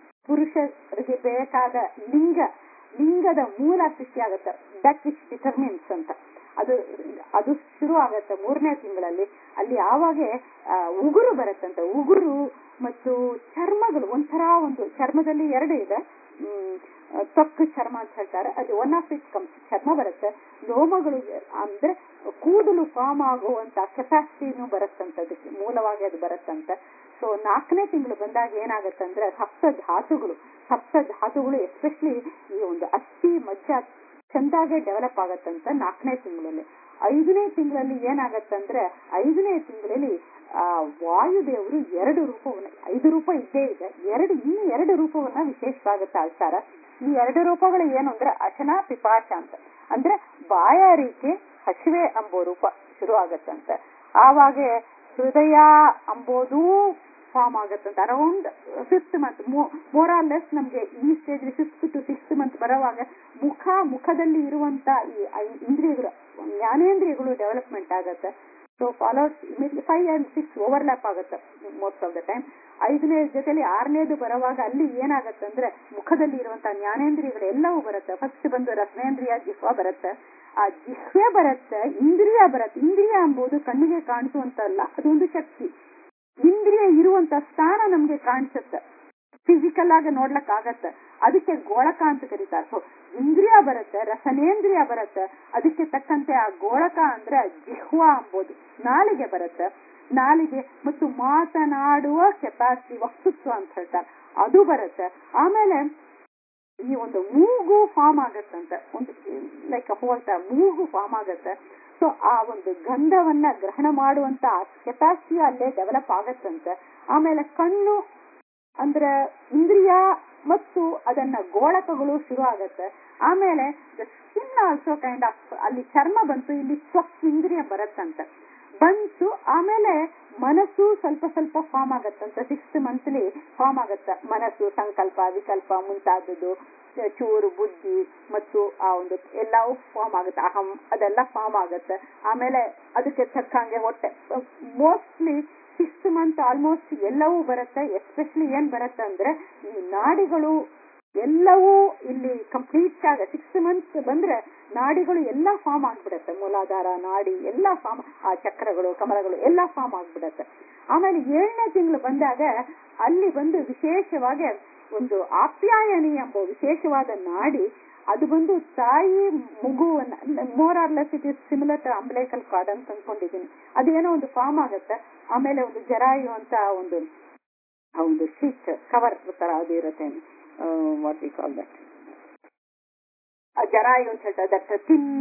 ಪುರುಷರಿಗೆ ಬೇಕಾದ ಲಿಂಗ ಲಿಂಗದ ಮೂಲ ಸೃಷ್ಟಿ ಆಗುತ್ತೆ ದಟ್ ವಿಚ್ ಡಿಟರ್ಮಿನ್ಸ್ ಅಂತ ಅದು ಅದು ಶುರು ಆಗತ್ತೆ ಮೂರನೇ ತಿಂಗಳಲ್ಲಿ ಅಲ್ಲಿ ಆವಾಗ ಉಗುರು ಬರುತ್ತಂತ ಉಗುರು ಮತ್ತು ಚರ್ಮಗಳು ಒಂಥರ ಒಂದು ಚರ್ಮದಲ್ಲಿ ಎರಡು ಇದೆ ಹ್ಮ್ ತೊಕ್ಕು ಚರ್ಮ ಅಂತ ಹೇಳ್ತಾರೆ ಅದು ಒನ್ ಆಫ್ ಇಟ್ ಕಮ್ಸ್ ಚರ್ಮ ಬರುತ್ತೆ ಲೋಮಗಳು ಅಂದ್ರೆ ಕೂದಲು ಫಾರ್ಮ್ ಆಗುವಂತ ಕೆಪಾಸಿಟಿನೂ ಬರುತ್ತಂತ ಅದಕ್ಕೆ ಮೂಲವಾಗಿ ಅದು ಬರುತ್ತಂತ ಸೊ ನಾಲ್ಕನೇ ತಿಂಗಳು ಬಂದಾಗ ಏನಾಗತ್ತಂದ್ರೆ ಸಪ್ತ ಧಾತುಗಳು ಸಪ್ತ ಧಾತುಗಳು ಎಸ್ಪೆಷಲಿ ಈ ಒಂದು ಅಸ್ಥಿ ಮಜ್ಜ ಚಂದಾಗೆ ಡೆವಲಪ್ ಆಗತ್ತಂತ ನಾಲ್ಕನೇ ತಿಂಗಳಲ್ಲಿ ಐದನೇ ತಿಂಗಳಲ್ಲಿ ಏನಾಗತ್ತಂದ್ರೆ ಐದನೇ ತಿಂಗಳಲ್ಲಿ ಆ ವಾಯುದೇವರು ಎರಡು ರೂಪವನ್ನ ಐದು ರೂಪ ಇದ್ದೇ ಇದೆ ಎರಡು ಇನ್ನು ಎರಡು ರೂಪವನ್ನ ವಿಶೇಷವಾಗಿ ತಾಳ್ತಾರ ಈ ಎರಡು ರೂಪಗಳು ಏನು ಅಂದ್ರೆ ಅಶನ ಪಿಪಾಶ ಅಂತ ಅಂದ್ರೆ ಬಾಯಾರಿಕೆ ಹಸಿವೆ ಎಂಬೋ ರೂಪ ಶುರು ಆಗತ್ತಂತೆ ಆವಾಗ ಹೃದಯ ಅಂಬೋದೂ ಫಾರ್ಮ್ ಆಗತ್ತಂತ around fifth month more or less ನಮ್ಗೆ ಈ stage fifth to sixth month ಬರೋವಾಗ ಮುಖ ಮುಖದಲ್ಲಿ ಇರುವಂತ ಈ ಇಂದ್ರಿಯಗಳು ಜ್ಞಾನೇಂದ್ರಿಯಗಳು ಡೆವಲಪ್ಮೆಂಟ್ ಆಗತ್ತೆ so follows five and six overlap ಆಗುತ್ತೆ ಮೋಸ್ಟ್ ಆಫ್ ದ ಟೈಮ್ ಐದನೇ ಜೊತೆಲಿ ಆರನೇದು ಬರುವಾಗ ಅಲ್ಲಿ ಏನಾಗತ್ತಂದ್ರೆ ಮುಖದಲ್ಲಿ ಇರುವಂತಹ ಜ್ಞಾನೇಂದ್ರಿಯಗಳು ಎಲ್ಲವೂ ಬರುತ್ತೆ ಫಸ್ಟ್ ಬಂದು ರತ್ನೇಂದ್ರಿಯ ಜಿಹ್ವ ಬರುತ್ತೆ ಆ ಜಿಹ್ವೆ ಬರುತ್ತೆ ಇಂದ್ರಿಯ ಬರುತ್ತೆ ಇಂದ್ರಿಯ ಎಂಬುದು ಕಣ್ಣಿಗೆ ಕಾಣಿಸುವಂತಲ್ಲ ಅದೊಂದು ಶಕ್ತಿ ಇಂದ್ರಿಯ ಇರುವಂತ ಸ್ಥಾನ ನಮ್ಗೆ ಕಾಣಿಸುತ್ತೆ ಫಿಸಿಕಲ್ ಆಗಿ ನೋಡ್ಲಕ್ ಆಗತ್ತೆ ಅದಕ್ಕೆ ಗೋಳಕ ಅಂತ ಕರೀತಾರೆ ಸೊ ಇಂದ್ರಿಯ ಬರುತ್ತೆ ರಸನೇಂದ್ರಿಯ ಬರುತ್ತೆ ಅದಕ್ಕೆ ತಕ್ಕಂತೆ ಆ ಗೋಳಕ ಅಂದ್ರೆ ಜಿಹ್ವ ಅಂಬೋದು ನಾಲಿಗೆ ಬರುತ್ತೆ ನಾಲಿಗೆ ಮತ್ತು ಮಾತನಾಡುವ ಕೆಪಾಸಿಟಿ ವಕ್ತೃತ್ವ ಅಂತ ಹೇಳ್ತಾರೆ ಅದು ಬರುತ್ತೆ ಆಮೇಲೆ ಈ ಒಂದು ಮೂಗು ಫಾರ್ಮ್ ಆಗತ್ತಂತೆ ಒಂದು ಲೈಕ್ ಹೋಲ್ತಾ ಮೂಗು ಫಾರ್ಮ್ ಆಗತ್ತೆ ಸೊ ಆ ಒಂದು ಗಂಧವನ್ನ ಗ್ರಹಣ ಮಾಡುವಂತ ಕೆಪಾಸಿಟಿ ಅಲ್ಲೇ ಡೆವಲಪ್ ಆಗತ್ತಂತೆ ಆಮೇಲೆ ಕಣ್ಣು ಅಂದ್ರೆ ಇಂದ್ರಿಯ ಮತ್ತು ಅದನ್ನ ಗೋಳಕಗಳು ಶುರು ಆಗತ್ತೆ ಆಮೇಲೆ ಸ್ಕಿನ್ ಆಲ್ಸೋ ಕೈಂಡ್ ಆಫ್ ಅಲ್ಲಿ ಚರ್ಮ ಬಂತು ಇಲ್ಲಿ ಸ್ವಕ್ ಇಂದ್ರಿಯ ಬರತ್ತಂತೆ ಬಂತು ಆಮೇಲೆ ಮನಸ್ಸು ಸ್ವಲ್ಪ ಸ್ವಲ್ಪ ಫಾರ್ಮ್ ಆಗತ್ತಂತ ಸಿಕ್ಸ್ತ್ ಮಂತ್ಲಿ ಫಾರ್ಮ್ ಆಗತ್ತ ಮನಸ್ಸು ಸಂಕಲ್ಪ ವಿಕಲ್ಪ ಮುಂತಾದದ್ದು ಚೂರು ಬುದ್ಧಿ ಮತ್ತು ಆ ಒಂದು ಎಲ್ಲವೂ ಫಾರ್ಮ್ ಆಗುತ್ತೆ ಅಹಂ ಅದೆಲ್ಲ ಫಾರ್ಮ್ ಆಗುತ್ತೆ ಆಮೇಲೆ ಅದಕ್ಕೆ ತಕ್ಕಂಗೆ ಹೊಟ್ಟೆ ಮೋಸ್ಟ್ಲಿ ಸಿಕ್ಸ್ ಮಂತ್ ಆಲ್ಮೋಸ್ಟ್ ಎಲ್ಲವೂ ಬರುತ್ತೆ ಎಸ್ಪೆಷಲಿ ಏನ್ ಬರುತ್ತೆ ಅಂದ್ರೆ ಈ ನಾಡಿಗಳು ಎಲ್ಲವೂ ಇಲ್ಲಿ ಕಂಪ್ಲೀಟ್ ಆಗ ಸಿಕ್ಸ್ ಮಂತ್ ಬಂದ್ರೆ ನಾಡಿಗಳು ಎಲ್ಲಾ ಫಾರ್ಮ್ ಆಗ್ಬಿಡತ್ತೆ ಮೂಲಾಧಾರ ನಾಡಿ ಎಲ್ಲಾ ಫಾರ್ಮ್ ಆ ಚಕ್ರಗಳು ಕಮಲಗಳು ಎಲ್ಲಾ ಫಾರ್ಮ್ ಆಗ್ಬಿಡತ್ತೆ ಆಮೇಲೆ ಏಳನೇ ತಿಂಗಳು ಬಂದಾಗ ಅಲ್ಲಿ ಬಂದು ವಿಶೇಷವಾಗಿ ಒಂದು ಆಪ್ಯಾಯನಿ ಎಂಬ ವಿಶೇಷವಾದ ನಾಡಿ ಅದು ಬಂದು ತಾಯಿ ಮಗುವನ್ನ more or less it is similar to umbilical cord ಅಂತ ಅನ್ಕೊಂಡಿದ್ದೀನಿ ಅದೇನೋ ಒಂದು ಫಾರ್ಮ್ ಆಗತ್ತೆ ಆಮೇಲೆ ಒಂದು ಜರಾಯು ಅಂತ ಒಂದು ಆ ಒಂದು ಶೀಟ್ ಕವರ್ ತರ ಅದು ಇರುತ್ತೆ ವಾಟ್ ವಿ ಕಾಲ್ ದಟ್ ಜರಾಯು ಅಂತ ಹೇಳ್ತಾರೆ ದಟ್ ತಿನ್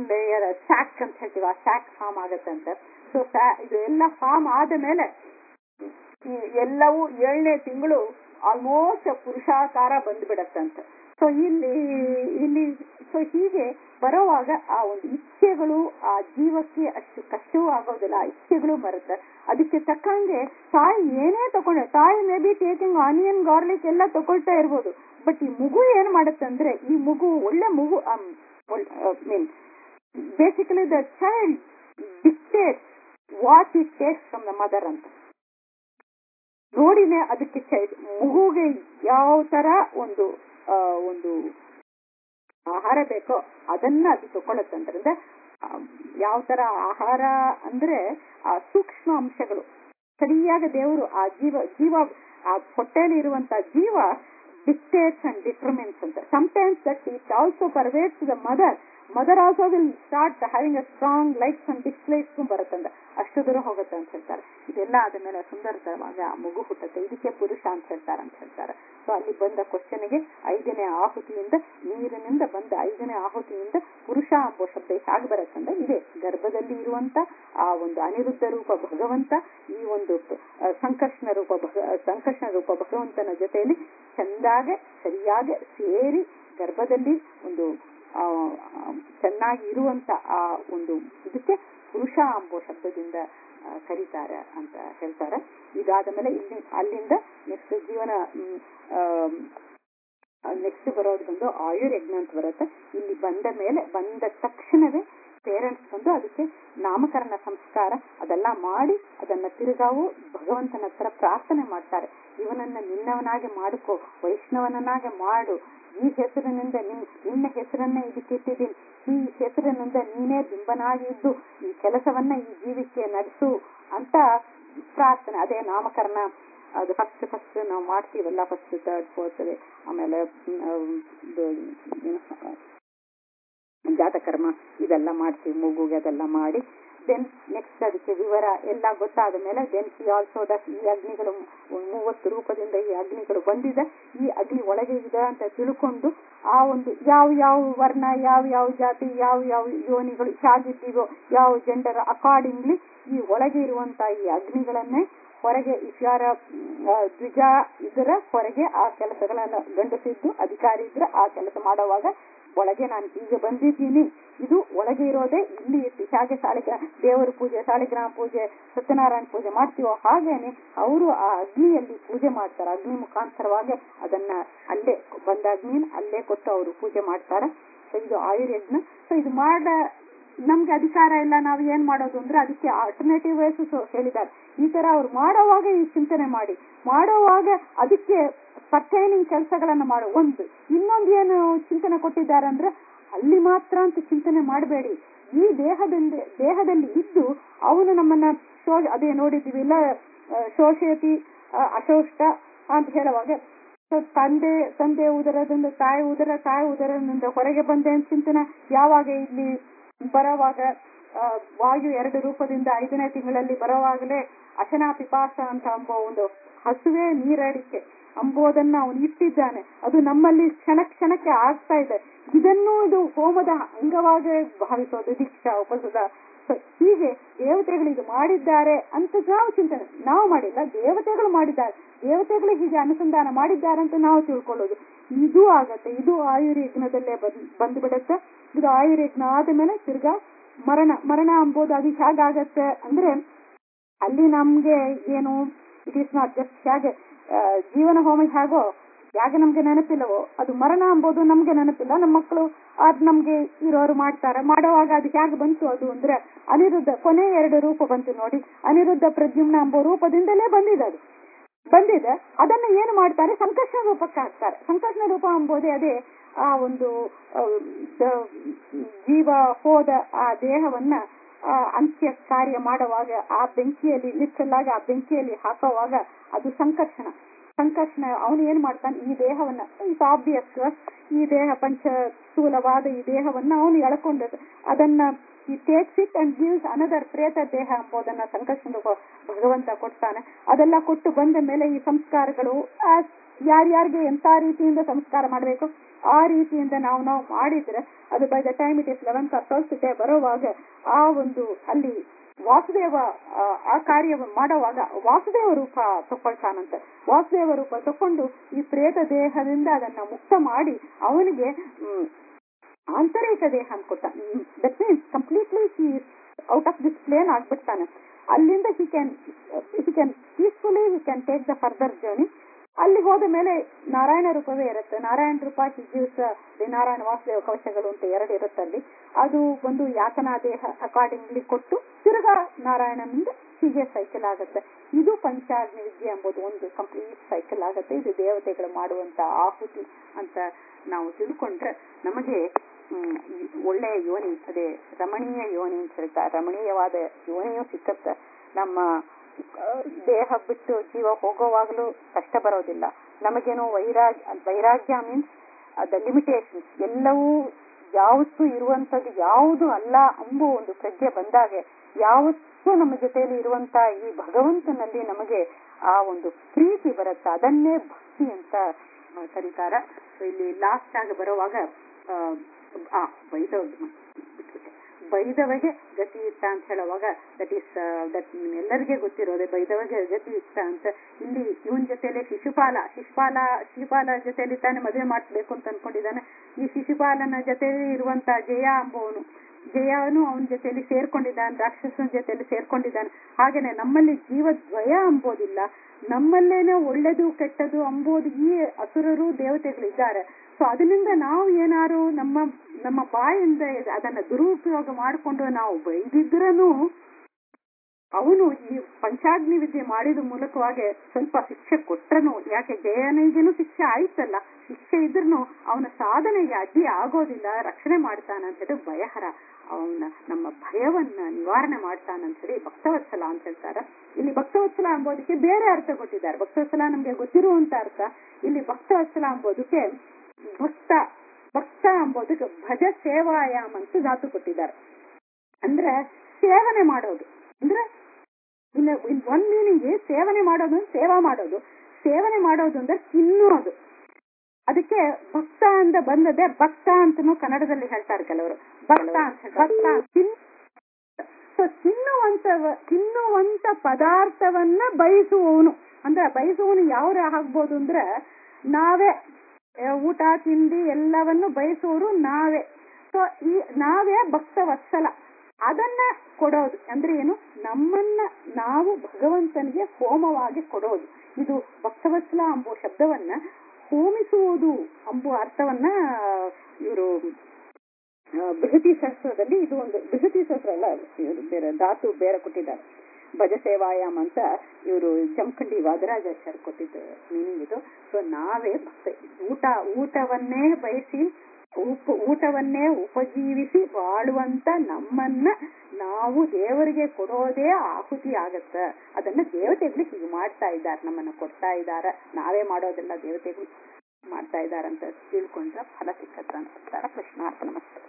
ಲೇಯರ್ ಸ್ಯಾಕ್ ಅಂತ ಹೇಳ್ತೀವಿ ಆ ಸ್ಯಾಕ್ ಫಾರ್ಮ್ ಆಗತ್ತಂತೆ ಸೊ ಇದು ಎಲ್ಲ ಫಾರ್ಮ್ ಆದ ಮೇಲೆ ಈ ಎಲ್ಲವೂ ಏಳನೇ ತಿಂಗಳು ಆಲ್ಮೋಸ್ಟ್ ಪುರುಷಾಕಾರ ಬಂದ್ಬಿಡತ್ತಂತೆ ಸೊ ಇಲ್ಲಿ ಇಲ್ಲಿ ಸೊ ಹೀಗೆ ಬರೋವಾಗ ಆ ಒಂದು ಇಚ್ಛೆಗಳು ಆ ಜೀವಕ್ಕೆ ಅಷ್ಟು ಕಷ್ಟವೂ ಆಗೋದಿಲ್ಲ ಆ ಇಚ್ಛೆಗಳು ಬರುತ್ತೆ ಅದಕ್ಕೆ ತಕ್ಕಂಗೆ ತಾಯಿ ಏನೇ ತಗೊಂಡೆ ತಾಯಿ may be taking onion garlic ಎಲ್ಲ ತಗೊಳ್ತಾ ಇರ್ಬೋದು ಬಟ್ ಈ ಮಗು ಏನ್ ಮಾಡುತ್ತಂದ್ರೆ ಈ ಮಗು ಒಳ್ಳೆ ಮಗು mean basically the child dictate what it takes from the mother ಅಂತ ನೋಡಿನೇ ಅದಕ್ಕೆ ಚೈ- ಮಗುಗೆ ಯಾವ ತರ ಒಂದು ಆ, ಒಂದು ಆಹಾರ ಬೇಕೋ ಅದನ್ನ ಅದು ತಗೊಳತ್ತಂದ್ರೆ ಯಾವ ತರ ಆಹಾರ ಅಂದ್ರೆ ಆ ಸೂಕ್ಷ್ಮ ಅಂಶಗಳು ಸರಿಯಾಗಿ ದೇವರು ಆ ಜೀವ ಜೀವ ಆ ಹೊಟ್ಟೆಯಲ್ಲಿ ಇರುವಂತ ಜೀವ ಡಿಕ್ಟೇಟ್ಸ್ ಅಂಡ್ ಡಿಟರ್ಮಿನ್ಸ್ ಅಂತ sometimes that it also pervade to the mother mother also will start having a strong likes and dislikes ಬರುತ್ತಂದ ಅಷ್ಟು ದೂರ ಹೋಗುತ್ತೆ ಅಂತ ಹೇಳ್ತಾರೆ ಇದೆಲ್ಲ ಆದ್ಮೇಲೆ ಸುಂದರತರವಾಗಿ ಆ ಮಗು ಹುಟ್ಟುತ್ತೆ ಇದಕ್ಕೆ ಪುರುಷ ಅಂತ ಹೇಳ್ತಾರೆ ಅಂತ ಹೇಳ್ತಾರೆ ಸೊ ಅಲ್ಲಿ ಬಂದ ಕ್ವಶನ್ಗೆ ಐದನೇ ಆಹುತಿಯಿಂದ ನೀರಿನಿಂದ ಬಂದ ಐದನೇ ಆಹುತಿಯಿಂದ ಪುರುಷ ಎಂಬ ಶಬ್ದ ಹೇಗೆ ಬರುತ್ತಂದ್ರೆ ಇದೆ ಗರ್ಭದಲ್ಲಿ ಇರುವಂತ ಆ ಒಂದು ಅನಿರುದ್ಧ ರೂಪ ಭಗವಂತ ಈ ಒಂದು ಆ, ಸಂಕರ್ಷಣ ರೂಪ ಭಗ ಸಂಕರ್ಷಣ ರೂಪ ಭಗವಂತನ ಜೊತೆಯಲ್ಲಿ ಚಂದಾಗೆ ಸರಿಯಾಗಿ ಸೇರಿ ಗರ್ಭದಲ್ಲಿ ಒಂದು ಆ, ಆ, ಚೆನ್ನಾಗಿ ಇರುವಂತ ಆ ಒಂದು ಇದಕ್ಕೆ ಪುರುಷ ಎಂಬ ಶಬ್ದದಿಂದ ಆ, ಕರೀತಾರೆ ಅಂತ ಹೇಳ್ತಾರೆ ಇದಾದ ಮೇಲೆ ಇಲ್ಲಿ ಅಲ್ಲಿಂದ ನೆಕ್ಸ್ಟ್ ಜೀವನ ನೆಕ್ಸ್ಟ್ ಬರೋದು ಬಂದು ಆಯುರ್ಯಜ್ಞ ಅಂತ ಬರುತ್ತೆ ಇಲ್ಲಿ ಬಂದ ಮೇಲೆ ಬಂದ ತಕ್ಷಣವೇ ಪೇರೆಂಟ್ಸ್ ಬಂದು ಅದಕ್ಕೆ ನಾಮಕರಣ ಸಂಸ್ಕಾರ ಅದೆಲ್ಲ ಮಾಡಿ ಅದನ್ನ ತಿರುಗಾವು ಭಗವಂತನ ಹತ್ರ ಪ್ರಾರ್ಥನೆ ಮಾಡ್ತಾರೆ ಇವನನ್ನ ನಿನ್ನವನಾಗಿ ಮಾಡಿಕೋ ವೈಷ್ಣವನನ್ನಾಗಿ ಮಾಡು ಈ ಹೆಸರಿನಿಂದ ನಿನ್ ನಿನ್ನ ಹೆಸರನ್ನ ಇದಕ್ಕೆ ಇಟ್ಟಿದ್ದೀನಿ ಈ ಹೆಸರಿನಿಂದ ನೀನೇ ಬಿಂಬನಾಗಿ ಇದ್ದು ಈ ಕೆಲಸವನ್ನ ಈ ಜೀವಿಕೆ ನಡೆಸು ಅಂತ ಪ್ರಾರ್ಥನೆ ಅದೇ ನಾಮಕರಣ ಅದು ಫಸ್ಟ್ ಫಸ್ಟ್ ನಾವು ಮಾಡ್ತೀವಲ್ಲ ಫಸ್ಟ್ ತರ್ಡ್ ಫೋರ್ತ್ ಆಮೇಲೆ ಹ್ಮ್, ಇದು ಏನು, ಜಾತಕರ್ಮ ಇದೆಲ್ಲ ಮಾಡ್ತೀವಿ ಮಗುಗೆ ಅದೆಲ್ಲ ಮಾಡಿ ದೆನ್ ನೆಕ್ಸ್ಟ್ ಅದಕ್ಕೆ ವಿವರ ಎಲ್ಲ ಗೊತ್ತಾದ ಮೇಲೆ ದೆನ್ ಹಿ ಆಲ್ಸೋ ಡಸ್ ಈ ಅಗ್ನಿಗಳು ಮೂವತ್ತು ರೂಪದಿಂದ ಈ ಅಗ್ನಿಗಳು ಬಂದಿದೆ ಈ ಅಗ್ನಿ ಒಳಗೆ ಇದೆ ಅಂತ ತಿಳ್ಕೊಂಡು ಆ ಒಂದು ಯಾವ ಯಾವ ವರ್ಣ ಯಾವ ಯಾವ ಜಾತಿ ಯಾವ ಯಾವ ಯೋನಿಗಳು ಹೇಗಿದ್ದೀವೋ ಯಾವ ಜೆಂಡರ್ ಅಕಾರ್ಡಿಂಗ್ಲಿ ಈ ಒಳಗೆ ಇರುವಂತ ಈ ಅಗ್ನಿಗಳನ್ನೇ ಹೊರಗೆ ಇಫ್ ಯಾರ ದ್ವಿಜ ಇದ್ರೆ ಹೊರಗೆ ಆ ಕೆಲಸಗಳನ್ನ ಗಂಡಸಿದ್ದು ಅಧಿಕಾರಿ ಇದ್ರೆ ಆ ಕೆಲಸ ಮಾಡುವಾಗ ಒಳಗೆ ನಾನು ಹೀಗೆ ಬಂದಿದ್ದೀನಿ ಇದು ಒಳಗೆ ಇರೋದೇ ಇಲ್ಲಿ ಇಟ್ಟು ಹೇಗೆ ಸಾಲಿಗ್ರ ದೇವರ ಪೂಜೆ ಸಾಲಿಗ್ರಾಮ ಪೂಜೆ ಸತ್ಯನಾರಾಯಣ ಪೂಜೆ ಮಾಡ್ತೀವೋ ಹಾಗೇನೆ ಅವರು ಆ ಅಗ್ನಿಯಲ್ಲಿ ಪೂಜೆ ಮಾಡ್ತಾರೆ ಅಗ್ನಿ ಮುಖಾಂತರವಾಗಿ ಅದನ್ನ ಅಲ್ಲೇ ಬಂದ ಅಗ್ನಿನ ಅಲ್ಲೇ ಕೊಟ್ಟು ಅವರು ಪೂಜೆ ಮಾಡ್ತಾರೆ ಸೊ ಇದು ಆಯುರ್ಯಜ್ಞ ಸೊ ಇದು ಮಾಡ ನಮ್ಗೆ ಅಧಿಕಾರ ಇಲ್ಲ ನಾವು ಏನ್ ಮಾಡೋದು ಅಂದ್ರೆ ಅದಕ್ಕೆ ಆಲ್ಟರ್ನೇಟಿವ್ ವೇಸ್ ಹೇಳಿದ್ದಾರೆ ಈ ತರ ಅವ್ರು ಮಾಡೋವಾಗ ಈ ಚಿಂತನೆ ಮಾಡಿ ಮಾಡೋವಾಗ ಅದಕ್ಕೆ ಪರ್ಟೈನಿಂಗ್ ಕೆಲಸಗಳನ್ನ ಮಾಡೋ ಒಂದು ಇನ್ನೊಂದು ಏನು ಚಿಂತನೆ ಕೊಟ್ಟಿದ್ದಾರೆ ಅಂದ್ರೆ ಅಲ್ಲಿ ಮಾತ್ರ ಅಂತ ಚಿಂತನೆ ಮಾಡಬೇಡಿ ಈ ದೇಹದಿಂದ ದೇಹದಲ್ಲಿ ಇದ್ದು ಅವನು ನಮ್ಮನ್ನ ಶೋ ಅದೇ ನೋಡಿದ್ದೀವಿ ಇಲ್ಲ ಆ, ಶೋಷಯತಿ ಆ, ಅಶೋಷ್ಟ ಅಂತ ಹೇಳುವಾಗ ಸೊ ತಂದೆ ತಂದೆ ಉದರದಿಂದ ತಾಯಿ ಉದರ ತಾಯಿ ಉದರದಿಂದ ಹೊರಗೆ ಬಂದೆ ಅಂತ ಚಿಂತನೆ ಯಾವಾಗ ಇಲ್ಲಿ ಬರೋವಾಗ ಆ, ವಾಯು ಎರಡು ರೂಪದಿಂದ ಐದನೇ ತಿಂಗಳಲ್ಲಿ ಬರೋವಾಗಲೇ ಅಶನಾ ಪಿಪಾಸ ಅಂತ ಎಂಬ ಒಂದು ಹಸುವೆ ನೀರಡಿಕೆ ಅಂಬೋದನ್ನ ಅವನು ಇಟ್ಟಿದ್ದಾನೆ ಅದು ನಮ್ಮಲ್ಲಿ ಕ್ಷಣ ಕ್ಷಣಕ್ಕೆ ಆಗ್ತಾ ಇದೆ ಇದನ್ನು ಇದು ಹೋಮದ ಅಂಗವಾಗಿ ಭಾವಿಸೋದು ದೀಕ್ಷಾ ಉಪಸದ ಸೊ ಹೀಗೆ ದೇವತೆಗಳು ಇದು ಮಾಡಿದ್ದಾರೆ ಅಂತ ನಾವು ಚಿಂತನೆ ನಾವು ಮಾಡಿಲ್ಲ ದೇವತೆಗಳು ಮಾಡಿದ್ದಾರೆ ದೇವತೆಗಳು ಹೀಗೆ ಅನುಸಂಧಾನ ಮಾಡಿದ್ದಾರೆ ಅಂತ ನಾವು ತಿಳ್ಕೊಳ್ಳೋದು ಇದು ಆಗತ್ತೆ ಇದು ಆಯುರ್ಯಜ್ಞದಲ್ಲೇ ಬಂದ್ ಬಂದ್ಬಿಡತ್ತೆ ಇದು ಆಯುರ್ಯಜ್ಞ ಆದ ಮೇಲೆ ತಿರ್ಗಾ ಮರಣ ಮರಣ ಅಂಬೋದು ಅದು ಹೇಗಾಗತ್ತೆ ಅಂದ್ರೆ ಅಲ್ಲಿ ನಮ್ಗೆ ಏನು ಇಟ್ ಈಸ್ ನಾಟ್ ಜಸ್ಟ್ ಹೇಗೆ ಆ, ಜೀವನ ಹೋಮ ಹೇಗೋ ಯಾಕೆ ನಮ್ಗೆ ನೆನಪಿಲ್ಲವೋ ಅದು ಮರಣ ಅಂಬೋದು ನಮ್ಗೆ ನೆನಪಿಲ್ಲ ನಮ್ಮ ಮಕ್ಕಳು ಅದ್ ನಮ್ಗೆ ಇರೋರು ಮಾಡ್ತಾರೆ ಮಾಡುವಾಗ ಅದು ಹೇಗೆ ಬಂತು ಅದು ಅಂದ್ರೆ ಅನಿರುದ್ಧ ಕೊನೆ ಎರಡು ರೂಪ ಬಂತು ನೋಡಿ ಅನಿರುದ್ಧ ಪ್ರದ್ಯುಮ್ನ ಎಂಬ ರೂಪದಿಂದಲೇ ಬಂದಿದೆ ಅದು ಬಂದಿದೆ ಅದನ್ನ ಏನು ಮಾಡ್ತಾರೆ ಸಂಕರ್ಷಣ ರೂಪಕ್ಕೆ ಹಾಕ್ತಾರೆ ಸಂಕರ್ಷಣ ರೂಪ ಎಂಬುದೇ ಅದೇ ಆ ಒಂದು ಆ, ದ- ಜೀವ ಹೋದ ಆ ದೇಹವನ್ನ ಆ, ಅಂತ್ಯ ಕಾರ್ಯ ಮಾಡುವಾಗ ಆ ಬೆಂಕಿಯಲ್ಲಿ ಲಿಟ್ರಲ್ ಆಗಿ ಆ ಬೆಂಕಿಯಲ್ಲಿ ಹಾಕುವಾಗ ಅದು ಸಂಕರ್ಷಣ ಸಂಕರ್ಷಣ ಅವನು ಏನ್ ಮಾಡ್ತಾನೆ ಈ ದೇಹವನ್ನ ಇಟ್ಸ್ ಆಬ್ವಿಯಸ್ ಈ ದೇಹ ಪಂಚ ಸ್ಥೂಲವಾದ ಈ ದೇಹವನ್ನ ಅವನು ಎಳ್ಕೊಂಡ ಅದನ್ನ ಈ takes it and gives another ಪ್ರೇತ ದೇಹ ಎಂಬುದನ್ನ ಸಂಕರ್ಷಣ ಭಗವಂತ ಕೊಡ್ತಾನೆ ಅದೆಲ್ಲ ಕೊಟ್ಟು ಬಂದ ಮೇಲೆ ಈ ಸಂಸ್ಕಾರಗಳು ಆ, ಯಾರ್ಯಾರಿಗೆ ಎಂತ ರೀತಿಯಿಂದ ಸಂಸ್ಕಾರ ಮಾಡಬೇಕು ಆ ರೀತಿಯಿಂದ ನಾವು ನಾವು ಮಾಡಿದ್ರೆ ಅದು by the time it is eleventh or twelfth day ಬರೋವಾಗ ಆ ಒಂದು ಅಲ್ಲಿ ವಾಸುದೇವ ಆ, ಆ ಕಾರ್ಯವನ್ನು ಮಾಡುವಾಗ ವಾಸುದೇವ ರೂಪ ತಕೊಳ್ತಾನಂತೆ ವಾಸುದೇವ ರೂಪ ತಕೊಂಡು ಈ ಪ್ರೇತ ದೇಹದಿಂದ ಅದನ್ನ ಮುಕ್ತ ಮಾಡಿ ಅವನಿಗೆ ಹ್ಮ್, ಆಂತರಿಕ ದೇಹ ಅನ್ಕೊತ that means completely he out of this plane ಆಗ್ಬಿಡ್ತಾನೆ ಅಲ್ಲಿಂದ he can he can peacefully he can take the further journey ಅಲ್ಲಿ ಹೋದ ಮೇಲೆ ನಾರಾಯಣ ರೂಪವೇ ಇರುತ್ತೆ ನಾರಾಯಣ ರೂಪ he gives the Narayana Vasudeva ಕವಚಗಳು ಅಂತ ಎರಡು ಇರುತ್ತೆ ಅಲ್ಲಿ ಅದು ಒಂದು ಯಾತನಾ ದೇಹ ಅಕಾರ್ಡಿಂಗ್ಲಿ ಕೊಟ್ಟು ತಿರುಗಾ ನಾರಾಯಣನಿಂದ ಹೀಗೆ ಸೈಕಲ್ ಆಗುತ್ತೆ ಇದು ಪಂಚಾಗ್ನಿ ವಿದ್ಯೆ ಎಂಬುದು ಒಂದು ಕಂಪ್ಲೀಟ್ ಸೈಕಲ್ ಆಗುತ್ತೆ ಇದು ದೇವತೆಗಳು ಮಾಡುವಂತ ಆಹುತಿ ಅಂತ ನಾವು ತಿಳ್ಕೊಂಡ್ರೆ ನಮಗೆ ಹ್ಮ್, ಈ ಒಳ್ಳೆಯ ಯೋನಿ ಅದೇ ರಮಣೀಯ ಯೋನಿ ಅಂತ ಹೇಳ್ತಾರೆ ರಮಣೀಯವಾದ ಯೋನಿಯೂ ಸಿಕ್ಕತ್ತೆ ನಮ್ಮ ಆ, ದೇಹ ಬಿಟ್ಟು ಜೀವ ಹೋಗೋವಾಗಲೂ ಕಷ್ಟ ಬರೋದಿಲ್ಲ ನಮಗೇನೋ ವೈರಾಗ್ಯ ವೈರಾಗ್ಯ ಮೀನ್ಸ್ ದ ಲಿಮಿಟೇಷನ್ಸ್ ಎಲ್ಲವೂ ಯಾವತ್ತೂ ಇರುವಂತದ್ದು ಯಾವುದು ಅಲ್ಲ ಎಂಬ ಒಂದು ಪ್ರಜ್ಞೆ ಬಂದಾಗೆ ಯಾವತ್ತೂ ನಮ್ಮ ಜೊತೆಯಲ್ಲಿ ಇರುವಂತ ಈ ಭಗವಂತನಲ್ಲಿ ನಮಗೆ ಆ ಒಂದು ಪ್ರೀತಿ ಬರುತ್ತೆ ಅದನ್ನೇ ಭಕ್ತಿ ಅಂತ ಆ, ಕರೀತಾರ So ಇಲ್ಲಿ ಲಾಸ್ಟ್ ಆಗಿ ಬರುವಾಗ ಆ, ಆ ಬೈದವ ಬಿಟ್ಬಿಟ್ಟೆ ಬೈದವಗೆ ಗತಿ ಇತ್ತ ಅಂತ ಹೇಳುವಾಗ ದಟ್ ಈಸ್ ದಟ್ ಎಲ್ಲರಿಗೆ ಗೊತ್ತಿರೋದೆ ಬೈದವಗೆ ಗತಿ ಇತ್ತ ಅಂತ ಇಲ್ಲಿ ಇವನ್ ಜೊತೆಲೆ ಶಿಶುಪಾಲ ಶಿಶುಪಾಲ ಶಿಶುಪಾಲ ಜೊತೆಲಿ ತಾನೇ ಮದುವೆ ಮಾಡಿಸ್ಬೇಕು ಅಂತ ಅನ್ಕೊಂಡಿದ್ದಾನೆ ಈ ಶಿಶುಪಾಲನ ಜೊತೆಲಿ ಇರುವಂತ ಜಯ ಅಂಬವನು ಜಯನು ಅವನ ಜೊತೆಲಿ ಸೇರ್ಕೊಂಡಿದ್ದಾನೆ ರಾಕ್ಷಸನ ಜೊತೆಲಿ ಸೇರ್ಕೊಂಡಿದ್ದಾನೆ ಹಾಗೇನೆ ನಮ್ಮಲ್ಲಿ ಜೀವದ್ವಯ ಅಂಬೋದಿಲ್ಲ ನಮ್ಮಲ್ಲೇನೆ ಒಳ್ಳೆದು ಕೆಟ್ಟದು ಅಂಬೋದು ಈ ಅಸುರರು ದೇವತೆಗಳಿದ್ದಾರೆ ಸೊ ಅದರಿಂದ ನಾವು ಏನಾರು ನಮ್ಮ ನಮ್ಮ ಬಾಯಿಂದ ಅದನ್ನ ದುರುಪಯೋಗ ಮಾಡಿಕೊಂಡು ನಾವು ಬೈದಿದ್ರನು ಅವನು ಈ ಪಂಚಾಗ್ನಿ ವಿದ್ಯೆ ಮಾಡಿದ ಮೂಲಕವಾಗಿ ಸ್ವಲ್ಪ ಶಿಕ್ಷೆ ಕೊಟ್ರನು ಯಾಕೆ ಜಯನಿಗೇನು ಶಿಕ್ಷೆ ಆಯ್ತಲ್ಲ ಶಿಕ್ಷೆ ಇದ್ರೂ ಅವನ ಸಾಧನೆಗೆ ಅಡ್ಡಿ ಆಗೋದಿಲ್ಲ ರಕ್ಷಣೆ ಮಾಡ್ತಾನ ಅಂತ ಹೇಳಿ ಭಯಹರ ಅವನ ನಮ್ಮ ಭಯವನ್ನ ನಿವಾರಣೆ ಮಾಡ್ತಾನ ಅಂತ ಹೇಳಿ ಭಕ್ತವತ್ಸಲ ಅಂತ ಹೇಳ್ತಾರೆ ಇಲ್ಲಿ ಭಕ್ತವತ್ಸಲ ಅಂಬೋದಕ್ಕೆ ಬೇರೆ ಅರ್ಥ ಕೊಟ್ಟಿದ್ದಾರೆ ಭಕ್ತವತ್ಸಲ ನಮ್ಗೆ ಗೊತ್ತಿರುವಂತ ಅರ್ಥ ಇಲ್ಲಿ ಭಕ್ತವತ್ಸಲ ಅಂಬೋದಕ್ಕೆ ಭಕ್ತ ಭಕ್ತ ಅಂಬೋದಕ್ಕೆ ಭಜ ಸೇವಾಯಾಮ್ ಅಂತ ಧಾತು ಕೊಟ್ಟಿದ್ದಾರೆ ಅಂದ್ರೆ ಸೇವನೆ ಮಾಡೋದು ಅಂದ್ರೆ ಇನ್ ಇನ್ ಒನ್ ಮೀನಿಂಗ್ ಸೇವನೆ ಮಾಡೋದು ಅಂದ್ರೆ ಸೇವಾ ಮಾಡೋದು ಸೇವನೆ ಮಾಡೋದು ಅಂದ್ರೆ ತಿನ್ನೋದು ಅದಕ್ಕೆ ಭಕ್ತ ಅಂತ ಬಂದದೆ ಭಕ್ತ ಅಂತನೂ ಕನ್ನಡದಲ್ಲಿ ಹೇಳ್ತಾರೆ ಕೆಲವರು ಭಕ್ತ ಅಂತ ಭಕ್ತ ತಿನ್ ಸೊ ತಿನ್ನುವಂತ ತಿನ್ನುವಂತ ಪದಾರ್ಥವನ್ನ ಬಯಸುವವನು ಅಂದ್ರೆ ಬಯಸುವವನು ಯಾವ ಆಗ್ಬೋದು ಅಂದ್ರೆ ನಾವೇ ಆ, ಊಟ ತಿಂಡಿ ಎಲ್ಲವನ್ನು ಬಯಸುವವರು ನಾವೇ ಸೊ ಈ ನಾವೇ ಭಕ್ತ ವತ್ಸಲ ಅದನ್ನ ಕೊಡೋದು ಅಂದ್ರೆ ಏನು ನಮ್ಮನ್ನ ನಾವು ಭಗವಂತನಿಗೆ ಹೋಮವಾಗಿ ಕೊಡೋದು ಇದು ಭಕ್ತವತ್ಸಲ ಎಂಬುವ ಶಬ್ದವನ್ನ ಹೋಮಿಸುವುದು ಎಂಬುವ ಅರ್ಥವನ್ನ ಇವರು ಬೃಹತಿ ಶಾಸ್ತ್ರದಲ್ಲಿ ಇದು ಒಂದು ಬೃಹತಿ ಶಾಸ್ತ್ರ ಅಲ್ಲ ಇವರು ಬೇರೆ ಧಾತು ಬೇರೆ ಕೊಟ್ಟಿದ್ದಾರೆ ಭಜ ಸೇವಾಯಾಮ್ ಅಂತ ಇವರು ಜಮಖಂಡಿ ವಾದರಾಜಾಚಾರ್ಯ ಕೊಟ್ಟಿದ್ದ ಮೀನಿಂಗ್ ಇದು ಸೊ ನಾವೇ ಭಕ್ತ ಊಟ ಊಟವನ್ನೇ ಬಯಸಿ ಉಪ ಊಟವನ್ನೇ ಉಪಜೀವಿಸಿ ಬಾಳುವಂತ ನಮ್ಮನ್ನ ನಾವು ದೇವರಿಗೆ ಕೊಡೋದೇ ಆಹುತಿ ಆಗತ್ತ ಅದನ್ನ ದೇವತೆಗಳು ಹೀಗೆ ಮಾಡ್ತಾ ಇದ್ದಾರೆ ನಮ್ಮನ್ನ ಕೊಡ್ತಾ ಇದ್ದಾರೆ ನಾವೇ ಮಾಡೋದೆಲ್ಲ ದೇವತೆಗಳು ಮಾಡ್ತಾ ಇದ್ದಾರಂತ ತಿಳ್ಕೊಂಡ್ರೆ ಫಲ ಸಿಕ್ಕತ್ತ ಅಂತ ಪ್ರಶ್ನಾರ್ಥ ನಮಸ್ತೆ